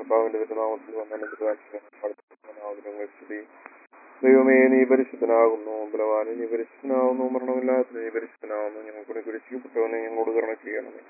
കർത്താവിന്റെ തിരുനാമത്തിൽ വന്ന സ്തുതി ദൈവമേ നീ പരിശുദ്ധനാകുന്നു ബലവാന് നീ പരിശുദ്ധനാകുന്നു മരണമില്ലാത്ത നീ പരിശുദ്ധനാകുന്നു ഞങ്ങൾക്ക് കുരിശിക്കപ്പെട്ടവനെ ഞങ്ങളോട് കരുണ ചെയ്യണമേ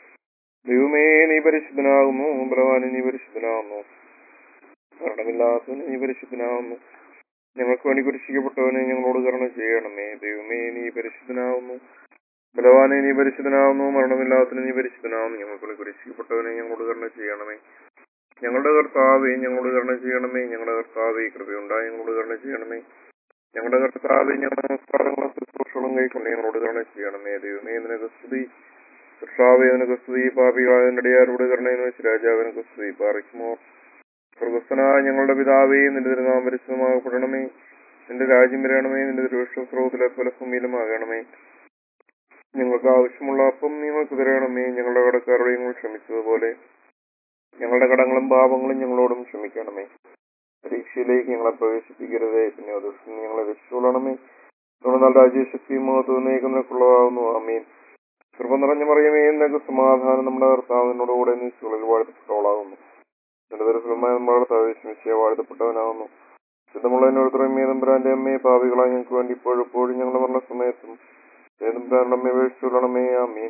ദൈവമേ നീ പരിശുദ്ധനാകുന്നു ബലവാന് നീ പരിശുദ്ധനാകുന്നു മരണമില്ലാത്തവന് നീ പരിശുദ്ധനാകുന്നു ഞങ്ങൾക്ക് വേണ്ടി കുരിശിക്കപ്പെട്ടവനെ ഞങ്ങളോട് കരുണ ചെയ്യണമേ ദൈവമേ നീ പരിശുദ്ധനാകുന്നു ബലവാനെ നീ പരിശുദ്ധനാകുന്നു മരണമില്ലാത്തതിന് നീ പരിശുദ്ധനാകുന്നു ഞങ്ങൾക്ക് വേണ്ടി കുരിശിക്കപ്പെട്ടവനെ ഞങ്ങളോട് കരുണ ചെയ്യണമേ ഞങ്ങളുടെ കർത്താവെ ഞങ്ങളോട് കരുണ ചെയ്യണമേ ഞങ്ങളുടെ കർത്താവെ കൃപയുണ്ടായി ഞങ്ങളോട് കരുണ ചെയ്യണമേ ഞങ്ങളുടെ കർത്താവെ ഞങ്ങളുടെ നമസ്കാരങ്ങളും ശുശ്രൂഷകളും കൈക്കൊണ്ട് ഞങ്ങളോട് കരുണ ചെയ്യണമേ ദൈവമേ നിനക്ക് സ്തുതി കർത്താവെ നിനക്ക് സ്തുതി പാപികളായ നടിയാരോട് കരുണയെന്ന് വെച്ച് രാജാവിനക്ക് സ്തുതി പാറിക്കുമോ സ്വർഗസ്ഥനായ ഞങ്ങളുടെ പിതാവേ നിന്റെ തിരുനാമം പരിശുദ്ധമാകപ്പെടണമേ നിന്റെ രാജ്യം വരണമേ നിന്റെ തിരുവിശ്വസ്രോതത്തിലെ പോലെ ഭൂമിയിലുമാകണമേ ഞങ്ങൾക്ക് ആവശ്യമുള്ള അപ്പം നിങ്ങൾക്ക് തരണമേ ഞങ്ങളുടെ കടക്കാരോട് ഞങ്ങൾ ക്ഷമിച്ചതുപോലെ ഞങ്ങളുടെ കടങ്ങളും പാപങ്ങളും ഞങ്ങളോടും ക്ഷമിക്കണമേ പരീക്ഷയിലേക്ക് ഞങ്ങളെ പ്രവേശിപ്പിക്കരുതേ പിന്നെ അത് ഞങ്ങളെ രക്ഷിച്ചോളണമേ നമ്മുടെ രാജ്യശക്തിയും മഹത്വനേക്കുന്നതിനുള്ളതാവുന്നു ആമീൻ കൃപ നിറഞ്ഞ മറിയമേ എന്നൊക്കെ സമാധാനം നമ്മുടെ കർത്താവിനോടുകൂടെ നീ സുളിൽ വാഴ്ത്തപ്പെട്ടവളാകുന്നു നിരന്തരഫലമായ നമ്മുടെ കർത്താവ് ശ്രമിച്ച വാഴ്ത്തപ്പെട്ടവനാകുന്നു ശുദ്ധമുള്ളതിനോടത്രയും മേതമ്പുരാന്റെ അമ്മയെ പാവികളായി ഞങ്ങൾക്ക് വേണ്ടി ഇപ്പോഴും എപ്പോഴും ഞങ്ങളുടെ മരണ സമയത്തും മേതമ്പുരാന്റെ അമ്മയെ വീഴ്ചയുള്ളണമേ ആമീൻ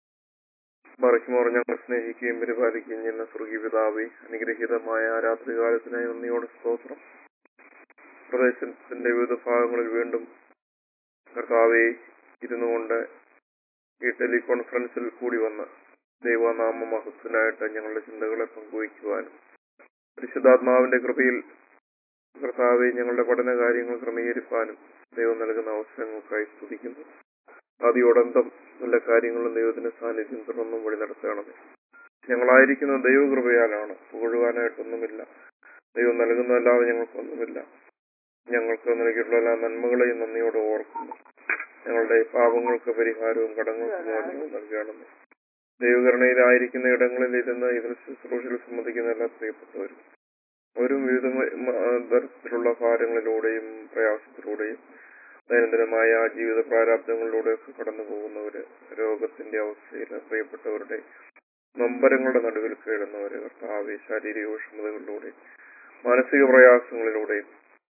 മറയ്ക്കുമോർ ഞങ്ങൾ സ്നേഹിക്കുകയും പരിപാലിക്കുകയും ചെയ്യുന്ന സ്വർഗീയ പിതാവേ അനുഗ്രഹീതമായ ആ രാത്രികാലത്തിനായി നന്ദിയോടെ സ്തോത്രം പ്രദേശത്തിന്റെ വിവിധ ഭാഗങ്ങളിൽ വീണ്ടും കർത്താവെ ഇരുന്നു കൊണ്ട് ഈ ടെലികോൺഫറൻസിൽ കൂടി വന്ന് ദൈവനാമ മഹത്വനായിട്ട് ഞങ്ങളുടെ ചിന്തകളെ പങ്കുവയ്ക്കുവാനും പരിശുദ്ധാത്മാവിന്റെ കൃപയിൽ കർത്താവെ ഞങ്ങളുടെ പഠന കാര്യങ്ങൾ ക്രമീകരിക്കാനും ദൈവം നൽകുന്ന അവസരങ്ങൾക്കായി സ്തുതിക്കുന്നു ആദ്യോടന്തം നല്ല കാര്യങ്ങളും ദൈവത്തിന്റെ സാന്നിധ്യം തുടർന്നും വഴി നടത്തണമേ ഞങ്ങളായിരിക്കുന്ന ദൈവകൃപയാലാണ് പുകഴുവാനായിട്ടൊന്നുമില്ല ദൈവം നൽകുന്നതല്ലാതെ ഞങ്ങൾക്കൊന്നുമില്ല ഞങ്ങൾക്ക് നൽകിയിട്ടുള്ള എല്ലാ നന്മകളെയും നന്ദിയോടെ ഓർക്കുന്നു ഞങ്ങളുടെ പാപങ്ങൾക്ക് പരിഹാരവും കടങ്ങൾക്ക് മോചനവും നൽകണമേ ദൈവകരണയിലായിരിക്കുന്ന ഇടങ്ങളിൽ ഇരുന്ന് ഇതിൽ ശുശ്രൂഷയിൽ സംബന്ധിക്കുന്ന എല്ലാ പ്രിയപ്പെട്ടവരും ഒരു വിവിധ തരത്തിലുള്ള ഭാരങ്ങളിലൂടെയും പ്രയാസത്തിലൂടെയും ദൈനംദിനമായ ജീവിത പ്രാരാബ്ദങ്ങളിലൂടെയൊക്കെ കടന്നു പോകുന്നവര് രോഗത്തിന്റെ അവസ്ഥയിൽ പ്രിയപ്പെട്ടവരുടെ നൊമ്പരങ്ങളുടെ നടുവിൽ കേഴുന്നവര് കർത്താവെ ശാരീരിക വിഷമതകളിലൂടെ മാനസിക പ്രയാസങ്ങളിലൂടെയും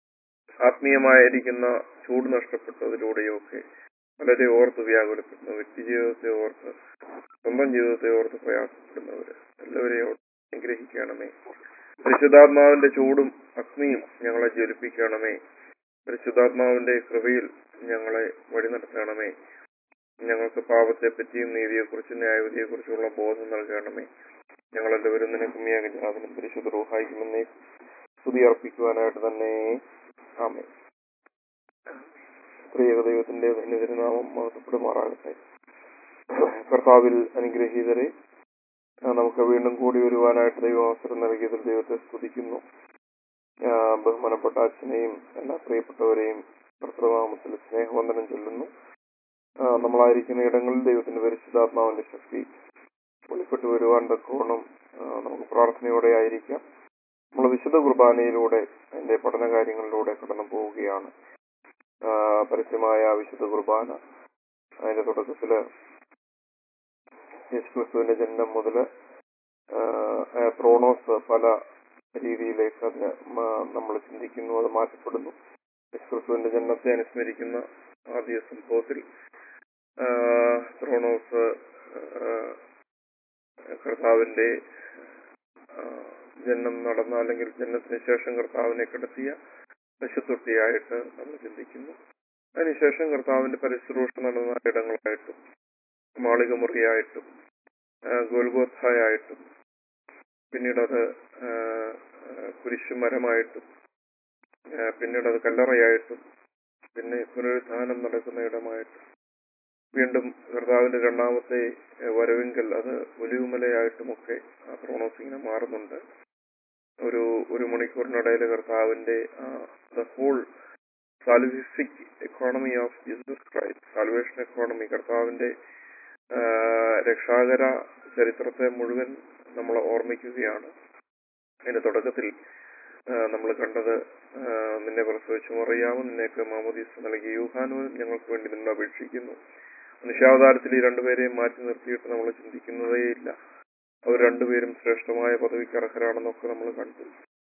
ആത്മീയമായിരിക്കുന്ന ചൂട് നഷ്ടപ്പെട്ടതിലൂടെയൊക്കെ വളരെ ഓർത്ത് വ്യാകുലപ്പെടുന്നു വ്യക്തി ജീവിതത്തെ ഓർത്ത് സ്വന്തം ജീവിതത്തെ ഓർത്ത് പ്രയാസപ്പെടുന്നവര് എല്ലാവരെയും അനുഗ്രഹിക്കണമേ പരിശുദ്ധാത്മാവിന്റെ ചൂടും അഗ്നിയും ഞങ്ങളെ ജ്വലിപ്പിക്കണമേ പരിശുദ്ധാത്മാവിന്റെ കൃപയിൽ ഞങ്ങളെ വഴി നടത്തണമേ ഞങ്ങൾക്ക് പാപത്തെ പറ്റിയും നീതിയെക്കുറിച്ചും ന്യായവിധിയെക്കുറിച്ചുള്ള ബോധം നൽകണമേ ഞങ്ങളെല്ലാവരും നിനക്കും യാഗജാതനും പരിശുദ്ധ റൂഹായിക്കുമെന്നേ സ്തുതി അർപ്പിക്കുവാനായിട്ട് തന്നെ ആമേ സ്ത്രീക ദൈവത്തിന്റെ ധന്യതിരുനാമം മഹത്വപ്പെടുമാറാകട്ടെ കർത്താവിൽ അനുഗ്രഹീതരെ നമുക്ക് വീണ്ടും കൂടി വരുവാനായിട്ട് ദൈവം അവസരം നൽകിയതിൽ ദൈവത്തെ സ്തുതിക്കുന്നു ബഹുമാനപ്പെട്ട അച്ഛനെയും എല്ലാ പ്രിയപ്പെട്ടവരെയും കർത്തൃനാമത്തിൽ സ്നേഹവന്ദനം ചൊല്ലുന്നു നമ്മളായിരിക്കുന്ന ഇടങ്ങളിൽ ദൈവത്തിന്റെ പരിശുദ്ധാത്മാവിന്റെ ശക്തി വെളിപ്പെട്ടു വരുവാൻ തക്കവണ്ണം നമുക്ക് പ്രാർത്ഥനയോടെ ആയിരിക്കാം നമ്മൾ വിശുദ്ധ കുർബാനയിലൂടെ അതിന്റെ പഠന കാര്യങ്ങളിലൂടെ കടന്നു പോവുകയാണ് പരസ്യമായ വിശുദ്ധ കുർബാന അതിന്റെ തുടക്കത്തില് യേശുക്രിസ്തുവിന്റെ ജനനം മുതല് പ്രോണോസ് പല രീതിയിലേക്ക് അതിന് നമ്മൾ ചിന്തിക്കുന്നു അത് മാറ്റപ്പെടുന്നു യേശുക്രിസ്തുവിന്റെ ജനനത്തെ അനുസ്മരിക്കുന്ന ആദ്യ സംഭവത്തിൽ ത്രോണോസ് കർത്താവിന്റെ ജനനം നടന്ന അല്ലെങ്കിൽ ജനനത്തിന് ശേഷം കർത്താവിനെ കിടത്തിയ പശുത്തൊട്ടിയായിട്ട് നമ്മൾ ചിന്തിക്കുന്നു അതിനുശേഷം കർത്താവിന്റെ പരിശുശ്രൂഷ നടന്ന ഇടങ്ങളായിട്ടും മാളികമുറിയായിട്ടും ഗോൽഗോത്തായിട്ടും പിന്നീട് അത് കുരിശുമരമായിട്ടും പിന്നീട് അത് കല്ലറയായിട്ടും പിന്നെ പുനരുത്ഥാനം നടക്കുന്ന ഇടമായിട്ടും വീണ്ടും കർത്താവിന്റെ രണ്ടാമത്തെ വരവെങ്കിൽ അത് ഒലിവുമലയായിട്ടുമൊക്കെ ആ പ്രോണോസ് ഇങ്ങനെ മാറുന്നുണ്ട് ഒരു ഒരു മണിക്കൂറിനിടയിൽ കർത്താവിന്റെ the whole salvific economy of Jesus Christ salvation economy കർത്താവിന്റെ രക്ഷാകര ചരിത്രത്തെ മുഴുവൻ നമ്മൾ ഓർമ്മിക്കുകയാണ് അതിന്റെ തുടക്കത്തിൽ നമ്മൾ കണ്ടത് നിന്നെ പ്രസവിച്ചു മറിയാവും നിന്നേക്ക് മാമോദീസ് നൽകിയ യൂഹാനുവും ഞങ്ങൾക്ക് വേണ്ടി നിങ്ങൾ അപേക്ഷിക്കുന്നു മനുഷ്യാവതാരത്തിൽ ഈ രണ്ടുപേരെയും മാറ്റി നിർത്തിയിട്ട് നമ്മൾ ചിന്തിക്കുന്നതേയില്ല അവർ രണ്ടുപേരും ശ്രേഷ്ഠമായ പദവിക്ക് അർഹരാണെന്നൊക്കെ നമ്മൾ കണ്ടു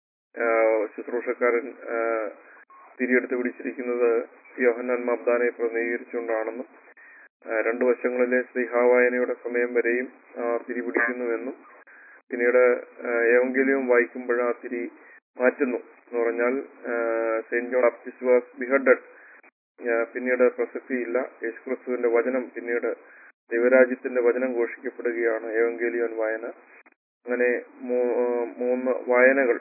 ആഹ് ശുശ്രൂഷക്കാരൻ ആഹ് തിരിയെടുത്ത് പിടിച്ചിരിക്കുന്നത് യോഹന്നാൻ മബ്ദാനെ പ്രതിനിധീകരിച്ചുകൊണ്ടാണെന്നും ആഹ് രണ്ടു വശങ്ങളിലെ സ്നേഹാവായനയുടെ സമയം വരെയും ആ തിരി പിടിക്കുന്നുവെന്നും പിന്നീട് ഏവെങ്കിലും വായിക്കുമ്പോൾ ആ തിരി മാറ്റുന്നു എന്ന് പറഞ്ഞാൽ saint John Baptist was beheaded പിന്നീട് പ്രസക്തിയില്ല യേശുക്രിസ്തുവിന്റെ വചനം പിന്നീട് ദൈവരാജ്യത്തിന്റെ വചനം ഘോഷിക്കപ്പെടുകയാണ് ഏവങ്കേലിയോൻ വായന അങ്ങനെ മൂ- ആ, മൂന്ന് വായനകൾ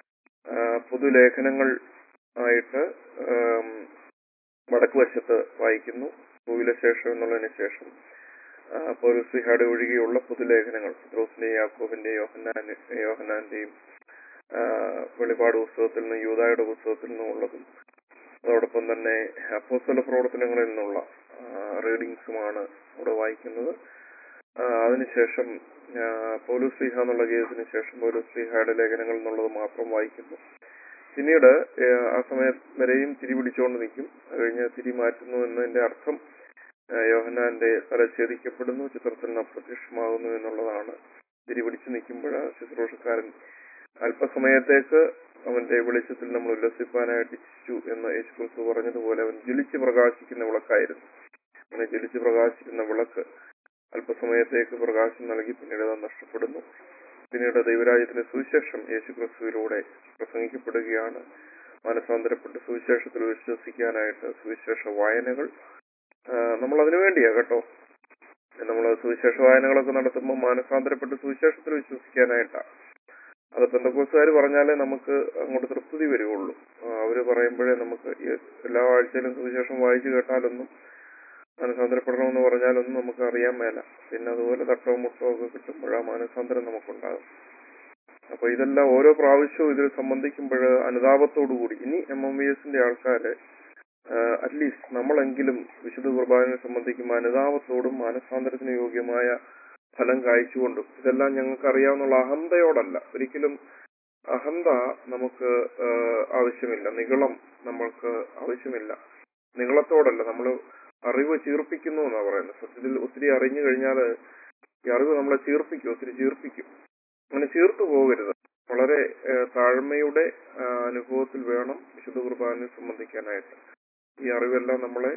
ആ, പൊതുലേഖനങ്ങൾ ആയിട്ട് ആം, വടക്ക് വശത്ത് വായിക്കുന്നു ഭൂവിലെ ശേഷം എന്നുള്ളതിന് ശേഷം പൗരസ്ലിഹാടെ ഒഴികെയുള്ള പൊതുലേഖനങ്ങൾ പത്രോസിന്റെയും യാക്കോബിന്റെയും യോഹന്നാൻ യോഹന്നാന്റെയും ആ, വെളിപാട് പുസ്തകത്തിൽ നിന്നും യൂതായുടെ പുസ്തകത്തിൽ നിന്നും ഉള്ളതും അതോടൊപ്പം തന്നെ അപ്പോസ്തല പ്രവർത്തനങ്ങളിൽ നിന്നുള്ള റീഡിങ്സുമാണ് ഇവിടെ വായിക്കുന്നത് ആ, അതിനുശേഷം ആ, പൗലോസ് ലീഹ എന്നുള്ള കേസിന് ശേഷം പൗലോസ് ലീഹയുടെ ലേഖനങ്ങൾ എന്നുള്ളത് മാത്രം വായിക്കുന്നു പിന്നീട് ഏ, ആ സമയം വരെയും തിരി പിടിച്ചുകൊണ്ട് നിൽക്കും അത് കഴിഞ്ഞ് തിരി മാറ്റുന്നു എന്നതിന്റെ അർത്ഥം ആ, യോഹന്നാന്റെ തല ഛേദിക്കപ്പെടുന്നു ചിത്രത്തിൽ നിന്ന് അപ്രത്യക്ഷമാകുന്നു എന്നുള്ളതാണ് തിരി പിടിച്ചു നിൽക്കുമ്പോൾ ശുശ്രൂഷക്കാരൻ അല്പസമയത്തേക്ക് അവന്റെ വെളിച്ചത്തിൽ നമ്മൾ ഉല്ലസിപ്പാനായിട്ട് ഇച്ഛിച്ചു എന്ന് യേശുക്രിസ്തു പറഞ്ഞതുപോലെ അവൻ ജ്വലിച്ച് പ്രകാശിക്കുന്ന വിളക്കായിരുന്നു അങ്ങനെ ജ്വലിച്ച് പ്രകാശിക്കുന്ന വിളക്ക് അല്പസമയത്തേക്ക് പ്രകാശം നൽകി പിന്നീട് അത് നഷ്ടപ്പെടുന്നു പിന്നീട് ദൈവരാജ്യത്തിലെ സുവിശേഷം യേശുക്രിസ്തുവിലൂടെ പ്രസംഗിക്കപ്പെടുകയാണ് മനസാന്തരപ്പെട്ട് സുവിശേഷത്തിൽ വിശ്വസിക്കാനായിട്ട് സുവിശേഷ വായനകൾ നമ്മൾ അതിനു വേണ്ടിയാ കേട്ടോ നമ്മൾ സുവിശേഷ വായനകളൊക്കെ നടത്തുമ്പോൾ മാനസാന്തരപ്പെട്ട് സുവിശേഷത്തിൽ വിശ്വസിക്കാനായിട്ടാണ് അത് പെന്തക്കോസുകാർ പറഞ്ഞാലേ നമുക്ക് അങ്ങോട്ട് തൃപ്തി വരുവുള്ളൂ ആ, അവര് പറയുമ്പോഴേ നമുക്ക് ഈ എല്ലാ ആഴ്ചയിലും സുവിശേഷം വായിച്ചു കേട്ടാലൊന്നും മാനസാന്തരപ്പെടണമെന്ന് പറഞ്ഞാലൊന്നും നമുക്ക് അറിയാൻ മേല പിന്നെ അതുപോലെ തട്ടവും മുട്ടവും ഒക്കെ കിട്ടുമ്പോഴാ മാനസാന്തരം നമുക്കുണ്ടാകും അപ്പൊ ഇതെല്ലാം ഓരോ പ്രാവശ്യവും ഇതിൽ സംബന്ധിക്കുമ്പോൾ അനുതാപത്തോടുകൂടി ഇനി എം എം വി എസിന്റെ ആൾക്കാര് അറ്റ്ലീസ്റ്റ് നമ്മളെങ്കിലും വിശുദ്ധ കുർബാനയെ സംബന്ധിക്കുമ്പോൾ അനുതാപത്തോടും മാനസാന്തരത്തിന് യോഗ്യമായ ഫലം കായ്ച്ചുകൊണ്ടും ഇതെല്ലാം ഞങ്ങൾക്ക് അറിയാവുന്ന അഹന്തയോടല്ല ഒരിക്കലും അഹന്ത നമുക്ക് ആ, ആവശ്യമില്ല നികളം നമ്മൾക്ക് ആവശ്യമില്ല നികളത്തോടല്ല നമ്മൾ അറിവ് ചീർപ്പിക്കുന്നു എന്നാ പറയുന്നത് സത്യത്തിൽ ഒത്തിരി അറിഞ്ഞു കഴിഞ്ഞാൽ ഈ അറിവ് നമ്മളെ ചീർപ്പിക്കും ഒത്തിരി ചീർപ്പിക്കും അങ്ങനെ ചീർത്തു പോകരുത് വളരെ ആ, താഴ്മയുടെ ആ, അനുഭവത്തിൽ വേണം വിശുദ്ധ കുർബാനയെ സംബന്ധിക്കാനായിട്ട് ഈ അറിവെല്ലാം നമ്മളെ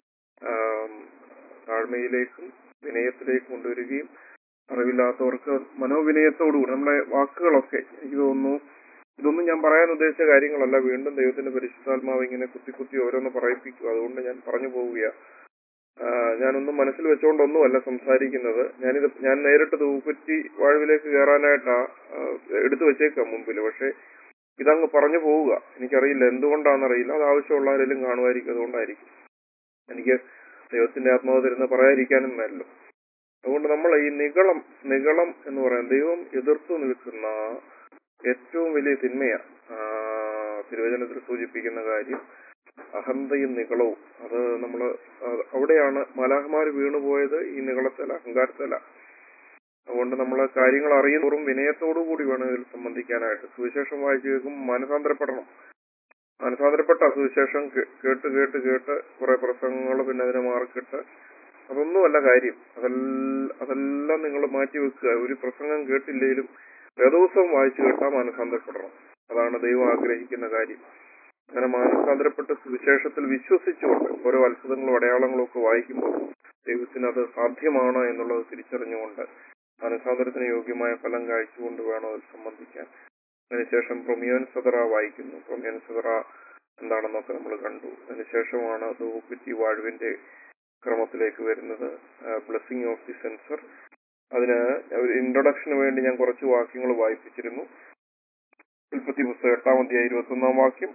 ആം, താഴ്മയിലേക്കും വിനയത്തിലേക്കും കൊണ്ടുവരികയും അറിവില്ലാത്തവർക്ക് മനോവിനയത്തോടുകൂടി നമ്മുടെ വാക്കുകളൊക്കെ എനിക്ക് തോന്നുന്നു ഇതൊന്നും ഞാൻ പറയാൻ ഉദ്ദേശിച്ച കാര്യങ്ങളല്ല വീണ്ടും ദൈവത്തിന്റെ പരിശുദ്ധാത്മാവ് ഇങ്ങനെ കുത്തി കുത്തി ഓരോന്ന് പറയിപ്പിക്കും അതുകൊണ്ട് ഞാൻ പറഞ്ഞു പോവുക ഞാനൊന്നും മനസ്സിൽ വെച്ചുകൊണ്ടൊന്നുമല്ല സംസാരിക്കുന്നത് ഞാനിത് ഞാൻ നേരിട്ട് തൂക്കുറ്റി വാഴവിലേക്ക് കയറാനായിട്ടാ ആ, എടുത്തു വെച്ചേക്കാം മുമ്പിൽ പക്ഷെ ഇതങ്ങ് പറഞ്ഞു പോവുക എനിക്കറിയില്ല എന്തുകൊണ്ടാണെന്നറിയില്ല അത് ആവശ്യമുള്ള ആരെങ്കിലും കാണുമായിരിക്കും അതുകൊണ്ടായിരിക്കും എനിക്ക് ദൈവത്തിന്റെ ആത്മാവ് തരുന്ന പറയാതിരിക്കാനും മേലല്ലോ അതുകൊണ്ട് നമ്മൾ ഈ നികളം നികളം എന്ന് പറയാൻ ദൈവം എതിർത്തു നിൽക്കുന്ന ഏറ്റവും വലിയ തിന്മയാ ആ, തിരുവചനത്തിൽ സൂചിപ്പിക്കുന്ന കാര്യം അഹന്തയും നികളവും അത് നമ്മൾ അവിടെയാണ് മലാഹമാര് വീണുപോയത് ഈ നികളത്തില അഹങ്കാരത്തില അതുകൊണ്ട് നമ്മൾ കാര്യങ്ങൾ അറിയുന്നതോറും വിനയത്തോടു കൂടി വേണം ഇതിൽ സംബന്ധിക്കാനായിട്ട് സുവിശേഷം വായിച്ചു കേൾക്കുമ്പോൾ മാനസാന്തരപ്പെടണം മാനസാന്തരപ്പെട്ട സുവിശേഷം കേ- കേട്ട് കേട്ട് കേട്ട് കുറെ പ്രസംഗങ്ങൾ പിന്നെ അതിനെ മാർക്കിട്ട് അതൊന്നുമല്ല കാര്യം അതെല്ലാം അതെല്ലാം നിങ്ങൾ മാറ്റി വെക്കുക ഒരു പ്രസംഗം കേട്ടില്ലെങ്കിലും വേദോത്സവം വായിച്ചു കേട്ടാൽ മാനസാന്തരപ്പെടണം അതാണ് ദൈവം ആഗ്രഹിക്കുന്ന കാര്യം അങ്ങനെ മാനസാന്തരപ്പെട്ട് സുവിശേഷത്തിൽ വിശ്വസിച്ചുകൊണ്ട് ഓരോ അത്ഭുതങ്ങളും അടയാളങ്ങളും ഒക്കെ വായിക്കുമ്പോൾ ദൈവത്തിന് അത് സാധ്യമാണ് എന്നുള്ളത് തിരിച്ചറിഞ്ഞുകൊണ്ട് മാനസാന്തരത്തിന് യോഗ്യമായ ഫലം കാഴ്ചകൊണ്ട് വേണം അതിൽ സംബന്ധിക്കാൻ അതിനുശേഷം പ്രൊമിയോൻ സദറ വായിക്കുന്നു പ്രൊമിയോൻ സദറ എന്താണെന്നൊക്കെ നമ്മൾ കണ്ടു അതിനുശേഷമാണ് ദൂക്കുറ്റി വാഴുവിന്റെ ക്രമത്തിലേക്ക് വരുന്നത് ബ്ലെസ്സിങ് ഓഫ് ദി സെൻസർ അതിന് ഒരു ഇൻട്രൊഡക്ഷന് വേണ്ടി ഞാൻ കുറച്ച് വാക്യങ്ങൾ വായിപ്പിച്ചിരുന്നു ഉൽപ്പത്തി പുസ്തകം എട്ടാം അധ്യായം ഇരുപത്തി ഒന്നാം വാക്യം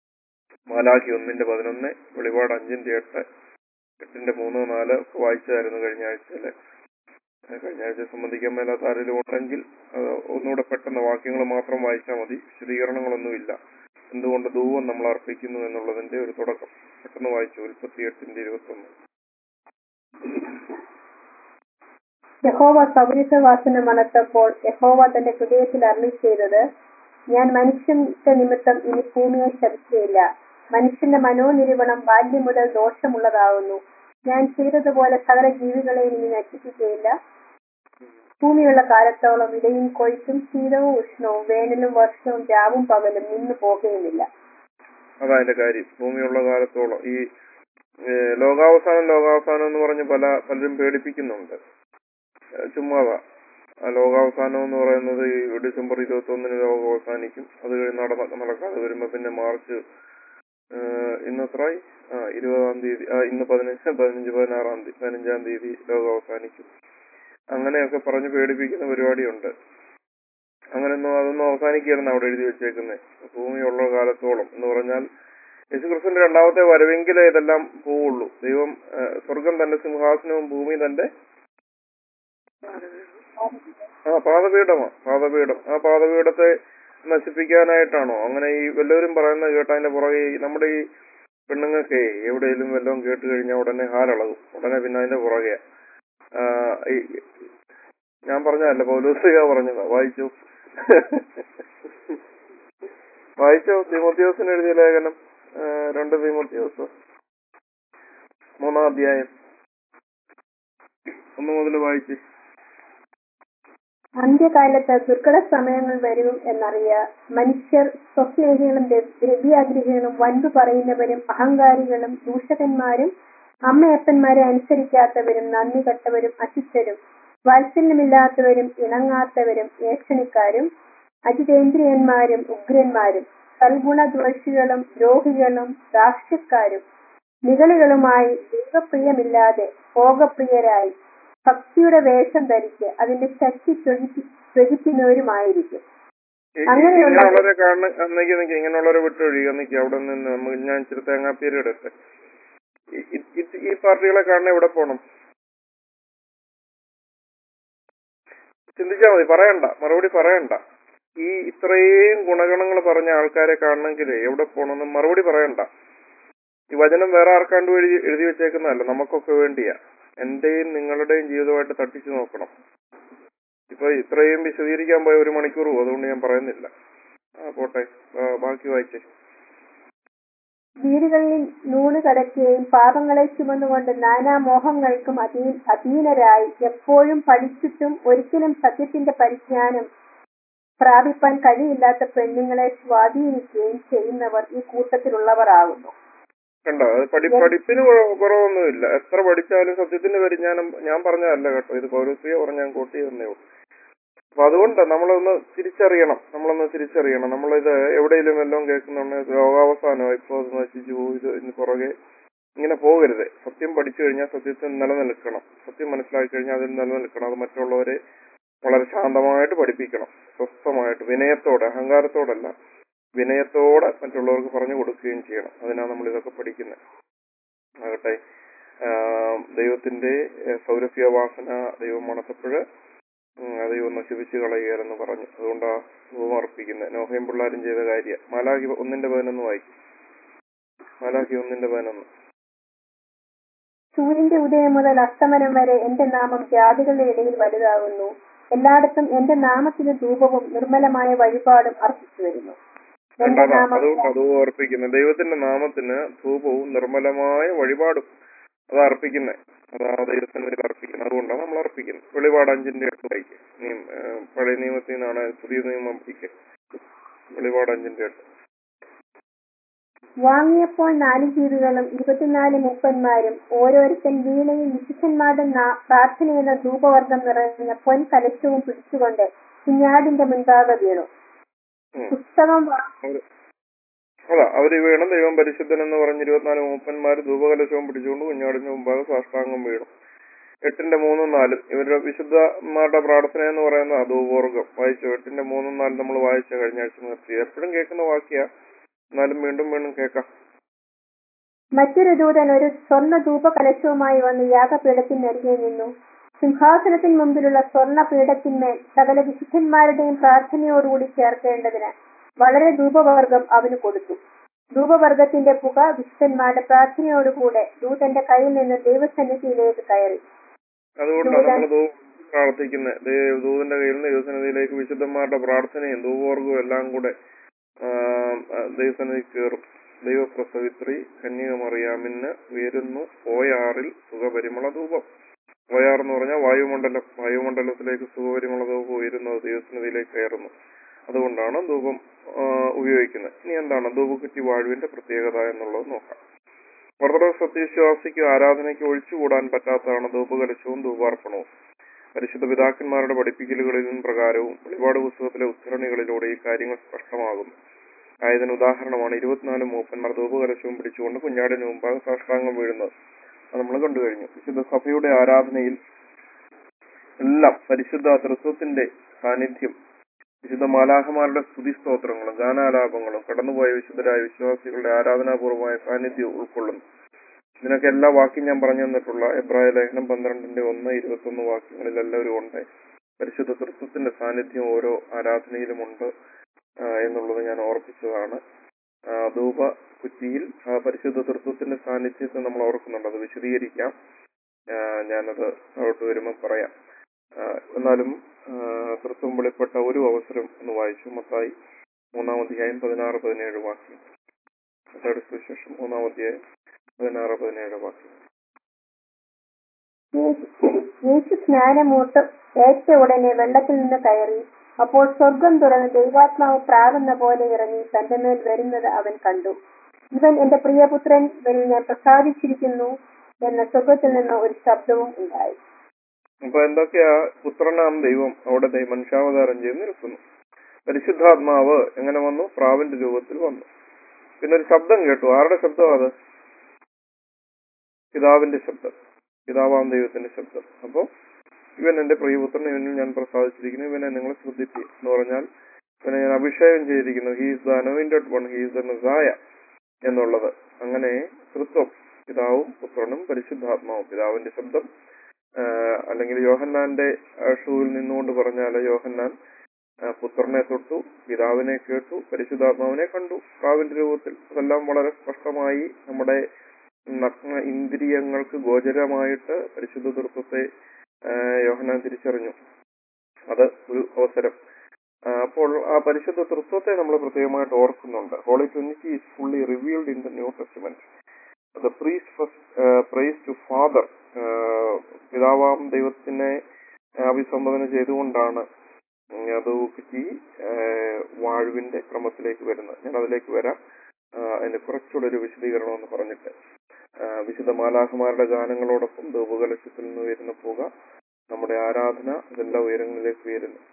മാലാഖി ഒന്നിന്റെ പതിനൊന്ന് വെളിപാട് അഞ്ചിന്റെ എട്ട് എട്ടിന്റെ മൂന്ന് നാല് ഒക്കെ വായിച്ചായിരുന്നു കഴിഞ്ഞ ആഴ്ചയില് ഏഹ് കഴിഞ്ഞ ആഴ്ച സംബന്ധിക്കാൻ മേലാത്ത ആരെങ്കിലും ഉണ്ടെങ്കിൽ അത് ഒന്നുകൂടെ പെട്ടെന്ന് വാക്യങ്ങൾ മാത്രം വായിച്ചാൽ മതി വിശദീകരണങ്ങളൊന്നുമില്ല എന്തുകൊണ്ട് ധൂവം നമ്മൾ അർപ്പിക്കുന്നു എന്നുള്ളതിന്റെ ഒരു തുടക്കം പെട്ടെന്ന് വായിച്ചു ഉൽപ്പത്തി എട്ടിന്റെ ഇരുപത്തി ഒന്ന് യഹോവ സൗരഭവാസന മണത്തപ്പോൾ യഹോവ തന്റെ ഹൃദയത്തിൽ അരുളി ചെയ്തത് ഞാൻ മനുഷ്യന്റെ നിമിത്തം ഇനി ഭൂമിയെ ശപിക്കുകയില്ല മനുഷ്യന്റെ മനോനിരൂപണം ബാല്യം മുതൽ ദോഷമുള്ളതാകുന്നു ഞാൻ ചെയ്തതുപോലെ സകല ജീവികളെയും ഇനി നശിപ്പിക്കുകയില്ല ഭൂമിയുള്ള കാലത്തോളം ഇടയും കൊയ്ത്തും ശീതവും ഉഷ്ണവും വേനലും വർഷവും രാവും പകലും നിന്നു പോകുകയുമില്ല അതാ അതിന്റെ കാര്യം ഭൂമിയുള്ള കാലത്തോളം ഈ ഏഹ്, ലോകാവസാനം ലോകാവസാനം എന്ന് പറഞ്ഞ് പല പലരും പേടിപ്പിക്കുന്നുണ്ട് ഏഹ്, ചുമ്മാതാ ആ ലോകാവസാനം എന്ന് പറയുന്നത് ഈ ഡിസംബർ ഇരുപത്തി ഒന്നിന് ലോകം അവസാനിക്കും അത് കഴിഞ്ഞ് നടന്ന നടക്കാതെ വരുമ്പോ പിന്നെ മാർച്ച് ഏഹ്, ഇന്ന് എത്രയായി ആ ഇരുപതാം തീയതി ആ ഇന്ന് പതിനഞ്ച് പതിനഞ്ച് പതിനാറാം തീയതി പതിനഞ്ചാം തീയതി ലോകം അവസാനിക്കും അങ്ങനെയൊക്കെ പറഞ്ഞ് പേടിപ്പിക്കുന്ന പരിപാടിയുണ്ട് അങ്ങനെയൊന്നും അതൊന്നും അവസാനിക്കുകയായിരുന്നു അവിടെ എഴുതി വെച്ചേക്കുന്നത് ഭൂമിയുള്ള കാലത്തോളം എന്ന് പറഞ്ഞാൽ യേശുക്രിസ്തുവിന്റെ രണ്ടാമത്തെ വരവെങ്കിലേ ഇതെല്ലാം പോവുള്ളൂ ദൈവം ആ, സ്വർഗം തന്റെ സിംഹാസനവും ഭൂമി തന്റെ ആ പാദപീഠമാ പാദപീഠം ആ പാദപീഠത്തെ നശിപ്പിക്കാനായിട്ടാണോ അങ്ങനെ ഈ വല്ലവരും പറയുന്നത് കേട്ട അതിന്റെ പുറകെ ഈ നമ്മുടെ ഈ പെണ്ണുങ്ങൾക്ക് എവിടെയെങ്കിലും വല്ലതും കേട്ട് കഴിഞ്ഞാൽ ഉടനെ ഹാലിളകും ഉടനെ പിന്നെ അതിന്റെ പുറകെ ആ, ഈ ഞാൻ പറഞ്ഞതല്ല പൗലോസിക പറഞ്ഞതാ വായിച്ചു വായിച്ചോ തിമോത്തിയോസിന് എഴുതിയ ലേഖനം ആ, രണ്ട് തിമോത്തിയോസ് മൂന്നാം അധ്യായം ഒന്ന് മുതൽ വായിച്ച് അന്ത്യകാലത്ത് ദുർഘട സമയങ്ങൾ വരും എന്നറിയ മനുഷ്യർ സ്വസ്നേഹികളും ദ്ര- ദ്രവ്യാഗ്രഹികളും വൻപ് പറയുന്നവരും അഹങ്കാരികളും ദൂഷകന്മാരും അമ്മയപ്പന്മാരെ അനുസരിക്കാത്തവരും നന്ദി കെട്ടവരും അശുദ്ധരും വാത്സല്യമില്ലാത്തവരും ഇണങ്ങാത്തവരും ഏക്ഷണിക്കാരും അജിതേന്ദ്രിയന്മാരും ഉഗ്രന്മാരും സൽഗുണദ്വേഷികളും ദ്രോഹികളും ദാക്ഷ്യക്കാരും നിഗളികളുമായി ദൈവപ്രിയമില്ലാതെ ഭോഗപ്രിയരായി ഭക്തിയുടെ വേഷം ധരിച്ച് അതിന്റെ ശക്തി ത്വജിപ്പി- ത്വജിക്കുന്നവരുമായിരിക്കും ഈ- അങ്ങനെയുള്ള- ഇങ്ങനെയുള്ളവരെ കാണുന്ന നിക്ക് നിക്ക് ഇങ്ങനെയുള്ളവരെ വിട്ടൊഴിയുക നിക്ക് അവിടെ നിന്ന് നമുക്ക് ഞാൻ ഇച്ചിരി തേങ്ങാപ്പീര് ഇടട്ടെ ഈ- ഈ- ഈ- ഈ പാർട്ടികളെ കാണാൻ എവിടെ പോണം ചിന്തിച്ചാ മതി പറയണ്ട മറുപടി പറയണ്ട ഈ ഇത്രയും ഗുണഗണങ്ങൾ പറഞ്ഞ ആൾക്കാരെ കാണണമെങ്കിൽ എവിടെ പോണമെന്ന് മറുപടി പറയണ്ട ഈ വചനം വേറെ ആർക്കാണ്ട് എഴുതി എഴുതി വെച്ചേക്കുന്നതല്ല നമുക്കൊക്കെ വേണ്ടിയാ എന്റെയും നിങ്ങളുടെയും ജീവിതമായിട്ട് തട്ടിച്ചു നോക്കണം ഇപ്പൊ ഇത്രയും വിശദീകരിക്കാൻ പോയ ഒരു മണിക്കൂർ പോകും അതുകൊണ്ട് ഞാൻ പറയുന്നില്ല ആ പോട്ടെ ആ, ബാക്കി വായിച്ചേ വീടുകളിൽ നൂല് കടക്കുകയും പാപങ്ങളെ ചുമന്നുകൊണ്ട് നാനാ മോഹങ്ങൾക്കും അധീ അധീനരായി എപ്പോഴും പഠിച്ചിട്ടും ഒരിക്കലും സത്യത്തിന്റെ പരിജ്ഞാനം പ്രാപിപ്പാൻ കഴിയില്ലാത്ത പെണ്ണുങ്ങളെ സ്വാധീനിക്കുകയും ചെയ്യുന്നവർ ഈ കൂട്ടത്തിലുള്ളവർ ആകുന്നു കണ്ടോ അത് പഠി പഠിപ്പിന് കുറ- കുറവൊന്നുമില്ല എത്ര പഠിച്ചാലും സത്യത്തിന്റെ പരിജ്ഞാനം ഞാൻ പറഞ്ഞതല്ല കേട്ടോ ഇത് പൗരസ്ത്രീയ പറഞ്ഞ ഞാൻ കോട്ടി തന്നേ ഉള്ളൂ അപ്പൊ അതുകൊണ്ട് നമ്മളൊന്ന് തിരിച്ചറിയണം നമ്മളൊന്ന് തിരിച്ചറിയണം നമ്മളിത് എവിടെയെങ്കിലും വല്ലതും കേൾക്കുന്നുണ്ട് രോഗാവസാനമോ ഇപ്പൊ അത് നശിച്ചു പോകും ഇത് ഇന്ന് പുറകെ ഇങ്ങനെ പോകരുത് സത്യം പഠിച്ചു കഴിഞ്ഞാൽ സത്യത്തിൽ നിലനിൽക്കണം സത്യം മനസ്സിലാക്കി കഴിഞ്ഞാൽ അതിൽ നിലനിൽക്കണം അത് മറ്റുള്ളവരെ വളരെ ശാന്തമായിട്ട് പഠിപ്പിക്കണം സ്വസ്ഥമായിട്ട് വിനയത്തോടെ അഹങ്കാരത്തോടല്ല വിനയത്തോടെ മറ്റുള്ളവർക്ക് പറഞ്ഞു കൊടുക്കുകയും ചെയ്യണം അതിനാണ് നമ്മൾ ഇതൊക്കെ പഠിക്കുന്നത് ആകട്ടെ ആം, ദൈവത്തിന്റെ ഏഹ്, സൗരഭ്യവാസന ദൈവം മണത്തപ്പോഴ് ദൈവം നശിപ്പിച്ച് കളയുകയെന്ന് പറഞ്ഞു അതുകൊണ്ടാ ധൂപം അർപ്പിക്കുന്നത് നോഹയും പിള്ളാരും ചെയ്ത കാര്യം മാലാഖി ഒന്നിന്റെ പതിനൊന്ന് വായിക്കും മാലാഖി ഒന്നിന്റെ പതിനൊന്ന് സൂര്യന്റെ ഉദയം മുതൽ അസ്തമനം വരെ എന്റെ നാമം ജാതികളുടെ ഇടയിൽ വലുതാകുന്നു എല്ലായിടത്തും എന്റെ നാമത്തിന് ധൂപവും നിർമ്മലമായ വഴിപാടും അർപ്പിച്ചു വരുന്നു എന്റെ അതാ നാമം അതുകൊണ്ട് അതും അർപ്പിക്കുന്നത് ദൈവത്തിന്റെ നാമത്തിന് ധൂപവും നിർമ്മലമായ വഴിപാടും അതാ അർപ്പിക്കുന്നത് അതാ ദൈവസന്നിധിയിൽ അർപ്പിക്കുന്നത് അതുകൊണ്ടാണ് നമ്മൾ അർപ്പിക്കുന്നത് വെളിപാട് അഞ്ചിന്റെ എട്ട് വായിക്കുക നിയം ഏഹ്, പഴയ നിയമത്തിൽ നിന്നാണ് പുതിയ നിയമം പഠിക്കുക വെളിപാട് അഞ്ചിന്റെ എട്ട് വാങ്ങിയപ്പോൾ നാല് ജീവികളും ഇരുപത്തിനാല് മൂപ്പന്മാരും ഓരോരുത്തൻ വീണയും വിശുദ്ധന്മാരുടെ നാ- പ്രാർത്ഥനയെന്ന ധൂപവർഗം നിറഞ്ഞ പൊൻ കലശവും പിടിച്ചുകൊണ്ട് കുഞ്ഞാടിന്റെ മുൻപാകെ വീണു ഉം. പുസ്തകം വാ- അവര് അതാ അവര് വീണ് ദൈവം പരിശുദ്ധൻ എന്ന് പറഞ്ഞ് ഇരുപത്തിനാല് മൂപ്പന്മാര് ധൂപകലശവും പിടിച്ചുകൊണ്ട് കുഞ്ഞാടിന്റെ മുമ്പാകെ സാഷ്ടാംഗം വീണു എട്ടിന്റെ മൂന്നും നാലും ഇവരുടെ വിശുദ്ധന്മാരുടെ പ്രാർത്ഥന എന്ന് പറയുന്ന ധൂപവർഗം വായിച്ചു എട്ടിന്റെ മൂന്നും നാലും നമ്മൾ വായിച്ച കഴിഞ്ഞ ആഴ്ച നിർത്തി എപ്പോഴും കേൾക്കുന്ന വാക്യ എന്നാലും വീണ്ടും വീണ്ടും കേൾക്കാം മറ്റൊരു ദൂതൻ ഒരു സ്വർണ്ണ ധൂപകലശവുമായി വന്ന് യാഗപീഠത്തിനരികെ നിന്നു സിംഹാസനത്തിന് മുമ്പിലുള്ള സ്വർണ്ണ പീഠത്തിന്മേൽ സകല വിശുദ്ധന്മാരുടെയും പ്രാർത്ഥനയോടുകൂടി ചേർക്കേണ്ടതിന് വളരെ ധൂപവർഗം അവന് കൊടുത്തു ധൂപവർഗത്തിന്റെ പുക വിശുദ്ധന്മാരുടെ പ്രാർത്ഥനയോടുകൂടെ ദൂതന്റെ കയ്യിൽ നിന്ന് ദൈവസന്നിധിയിലേക്ക് കയറി അതുകൊണ്ടാണ് നമ്മൾ ധൂപം പ്രാർത്ഥിക്കുന്നത് ദൂതന്റെ കയ്യിൽ നിന്ന് ദൈവസന്നിധിയിലേക്ക് വിശുദ്ധന്മാരുടെ പ്രാർത്ഥനയും ധൂപവർഗവും എല്ലാം കൂടെ ആ, ആ, ദൈവസന്നിധി കയറും ദൈവപ്രസവിത്രി കന്യകമറിയാമിന് ഉയരുന്നു പോയാറിൽ സുഖപരിമള ധൂപം വയാർ എന്ന് പറഞ്ഞാൽ വായുമണ്ഡലം വായുമണ്ഡലത്തിലേക്ക് സുഖപരിമള ധൂപം ഉയരുന്നത് ദൈവസന്നിധിയിലേക്ക് കയറുന്നു അതുകൊണ്ടാണ് ധൂപം ആ, ഉപയോഗിക്കുന്നത് ഇനി എന്താണ് ധൂപക്കുറ്റി വാഴുവിന്റെ പ്രത്യേകത എന്നുള്ളത് നോക്കാം ഓർത്തഡോക്സ് സത്യവിശ്വാസിക്ക് ആരാധനയ്ക്ക് ഒഴിച്ചുകൂടാൻ പറ്റാത്തതാണ് ധൂപകലശവും ധൂപാർപ്പണവും പരിശുദ്ധ പിതാക്കന്മാരുടെ പഠിപ്പിക്കലുകളിലും പ്രകാരവും വെളിപാട് പുസ്തകത്തിലെ ഉദ്ധരണികളിലൂടെ ഈ കാര്യങ്ങൾ സ്പഷ്ടമാകുന്നു ആയതിന് ഉദാഹരണമാണ് ഇരുപത്തിനാല് മൂപ്പന്മാർ ധൂപകലശവും പിടിച്ചുകൊണ്ട് കുഞ്ഞാടിന് മുമ്പാകെ സാഷ്ടാംഗം വീഴുന്നത് അത് നമ്മൾ കണ്ടു കഴിഞ്ഞു വിശുദ്ധ സഭയുടെ ആരാധനയിൽ എല്ലാം പരിശുദ്ധ തൃത്വത്തിന്റെ സാന്നിധ്യം വിശുദ്ധ മാലാഹമാരുടെ സ്തുതി സ്തോത്രങ്ങളും ഗാനാലാപങ്ങളും കടന്നുപോയ വിശുദ്ധരായ വിശ്വാസികളുടെ ആരാധനാപൂർവമായ സാന്നിധ്യം ഉൾക്കൊള്ളുന്നു ഇതിനൊക്കെ എല്ലാ വാക്യം ഞാൻ പറഞ്ഞു തന്നിട്ടുള്ള എബ്രായ ലേഖനം പന്ത്രണ്ടിന്റെ ഒന്ന് ഇരുപത്തൊന്ന് വാക്യങ്ങളിൽ എല്ലാവരും ഉണ്ട് പരിശുദ്ധ തൃത്വത്തിന്റെ സാന്നിധ്യം ഓരോ ആരാധനയിലുമുണ്ട് ആ, എന്നുള്ളത് ഞാൻ ഓർപ്പിച്ചതാണ് ആ, ധൂപ കുറ്റിയിൽ ആ പരിശുദ്ധ തൃത്വത്തിന്റെ സാന്നിധ്യത്തെ നമ്മൾ ഓർക്കുന്നുണ്ട് അത് വിശദീകരിക്കാം ആ, ഞാനത് താഴോട്ട് വരുമ്പോൾ പറയാം ആ, എന്നാലും ആ, തൃത്വം വെളിപ്പെട്ട ഒരു അവസരം എന്ന് വായിച്ചു മത്തായി മൂന്നാം അധ്യായം പതിനാറ് പതിനേഴ് വാക്യം മത്തായിയുടെ സുവിശേഷം മൂന്നാം അധ്യായം പതിനാറ് പതിനേഴ് വാക്യം യേശു- യേശു സ്നാനമൂട്ട് ഏറ്റ ഉടനെ വെള്ളത്തിൽ നിന്ന് കയറി അപ്പോൾ സ്വർഗം തുറന്ന് ദൈവാത്മാവ് പ്രാകുന്ന പോലെ ഇറങ്ങി തന്റെ മേൽ വരുന്നത് അവൻ കണ്ടു ഇവൻ എന്റെ പ്രിയപുത്രൻ ഇവനിൽ ഞാൻ പ്രസാദിച്ചിരിക്കുന്നു എന്ന സ്വർഗത്തിൽ നിന്ന് ഒരു ശബ്ദവും ഉണ്ടായി അപ്പൊ എന്തൊക്കെയാ പുത്രനാം ദൈവം അവിടെ ദൈ- മനുഷ്യാവതാരം ചെയ്ത് നിൽക്കുന്നു പരിശുദ്ധാത്മാവ് എങ്ങനെ വന്നു പ്രാവിന്റെ രൂപത്തിൽ വന്നു പിന്നെ ഒരു ശബ്ദം കേട്ടു ആരുടെ ശബ്ദം അത് പിതാവിന്റെ ശബ്ദം പിതാവാം ദൈവത്തിന്റെ ശബ്ദം അപ്പോ ഇവൻ എന്റെ പ്രിയപുത്രൻ ഇവനിൽ ഞാൻ പ്രസാദിച്ചിരിക്കുന്നു ഇവനെ നിങ്ങൾ ശ്രദ്ധിക്കുക എന്ന് പറഞ്ഞാൽ ഇവനെ ഞാൻ അഭിഷേകം ചെയ്തിരിക്കുന്നു he's the anointed one he's the messiah എന്നുള്ളത് അങ്ങനെ തൃത്വം പിതാവും പുത്രനും പരിശുദ്ധാത്മാവും പിതാവിന്റെ ശബ്ദം ആ, അല്ലെങ്കിൽ യോഹന്നാന്റെ ആ, ഷൂവിൽ നിന്നുകൊണ്ട് പറഞ്ഞാൽ യോഹന്നാൻ ആ, പുത്രനെ തൊട്ടു പിതാവിനെ കേട്ടു പരിശുദ്ധാത്മാവിനെ കണ്ടു പ്രാവിന്റെ രൂപത്തിൽ അതെല്ലാം വളരെ സ്പഷ്ടമായി നമ്മുടെ നഗ്ന ഇന്ദ്രിയങ്ങൾക്ക് ഗോചരമായിട്ട് പരിശുദ്ധ തൃത്വത്തെ ആ, യോഹന്നാൻ തിരിച്ചറിഞ്ഞു അത് ഒരു അവസരം ആ, അപ്പോൾ ആ പരിശുദ്ധ തൃത്വത്തെ നമ്മൾ പ്രത്യേകമായിട്ട് ഓർക്കുന്നുണ്ട് holy trinity is fully revealed in the new testament the priest first prays to father പിതാവാം ദൈവത്തിനെ അഭിസംബോധന ചെയ്തുകൊണ്ടാണ് ഉം, അത് ഊക്കി വാഴുവിന്റെ ക്രമത്തിലേക്ക് വരുന്നത് ഞാൻ അതിലേക്ക് വരാം ആ, അതിന്റെ കുറച്ചുകൂടെ ഒരു വിശദീകരണം എന്ന് പറഞ്ഞിട്ട് ആ, വിശുദ്ധ മാലാഹമാരുടെ ഗാനങ്ങളോടൊപ്പം ധൂപകലശത്തിൽ നിന്ന് ഉയരുന്ന പുക നമ്മുടെ ആരാധന ഇതെല്ലാം ഉയരങ്ങളിലേക്ക് ഉയരുന്നു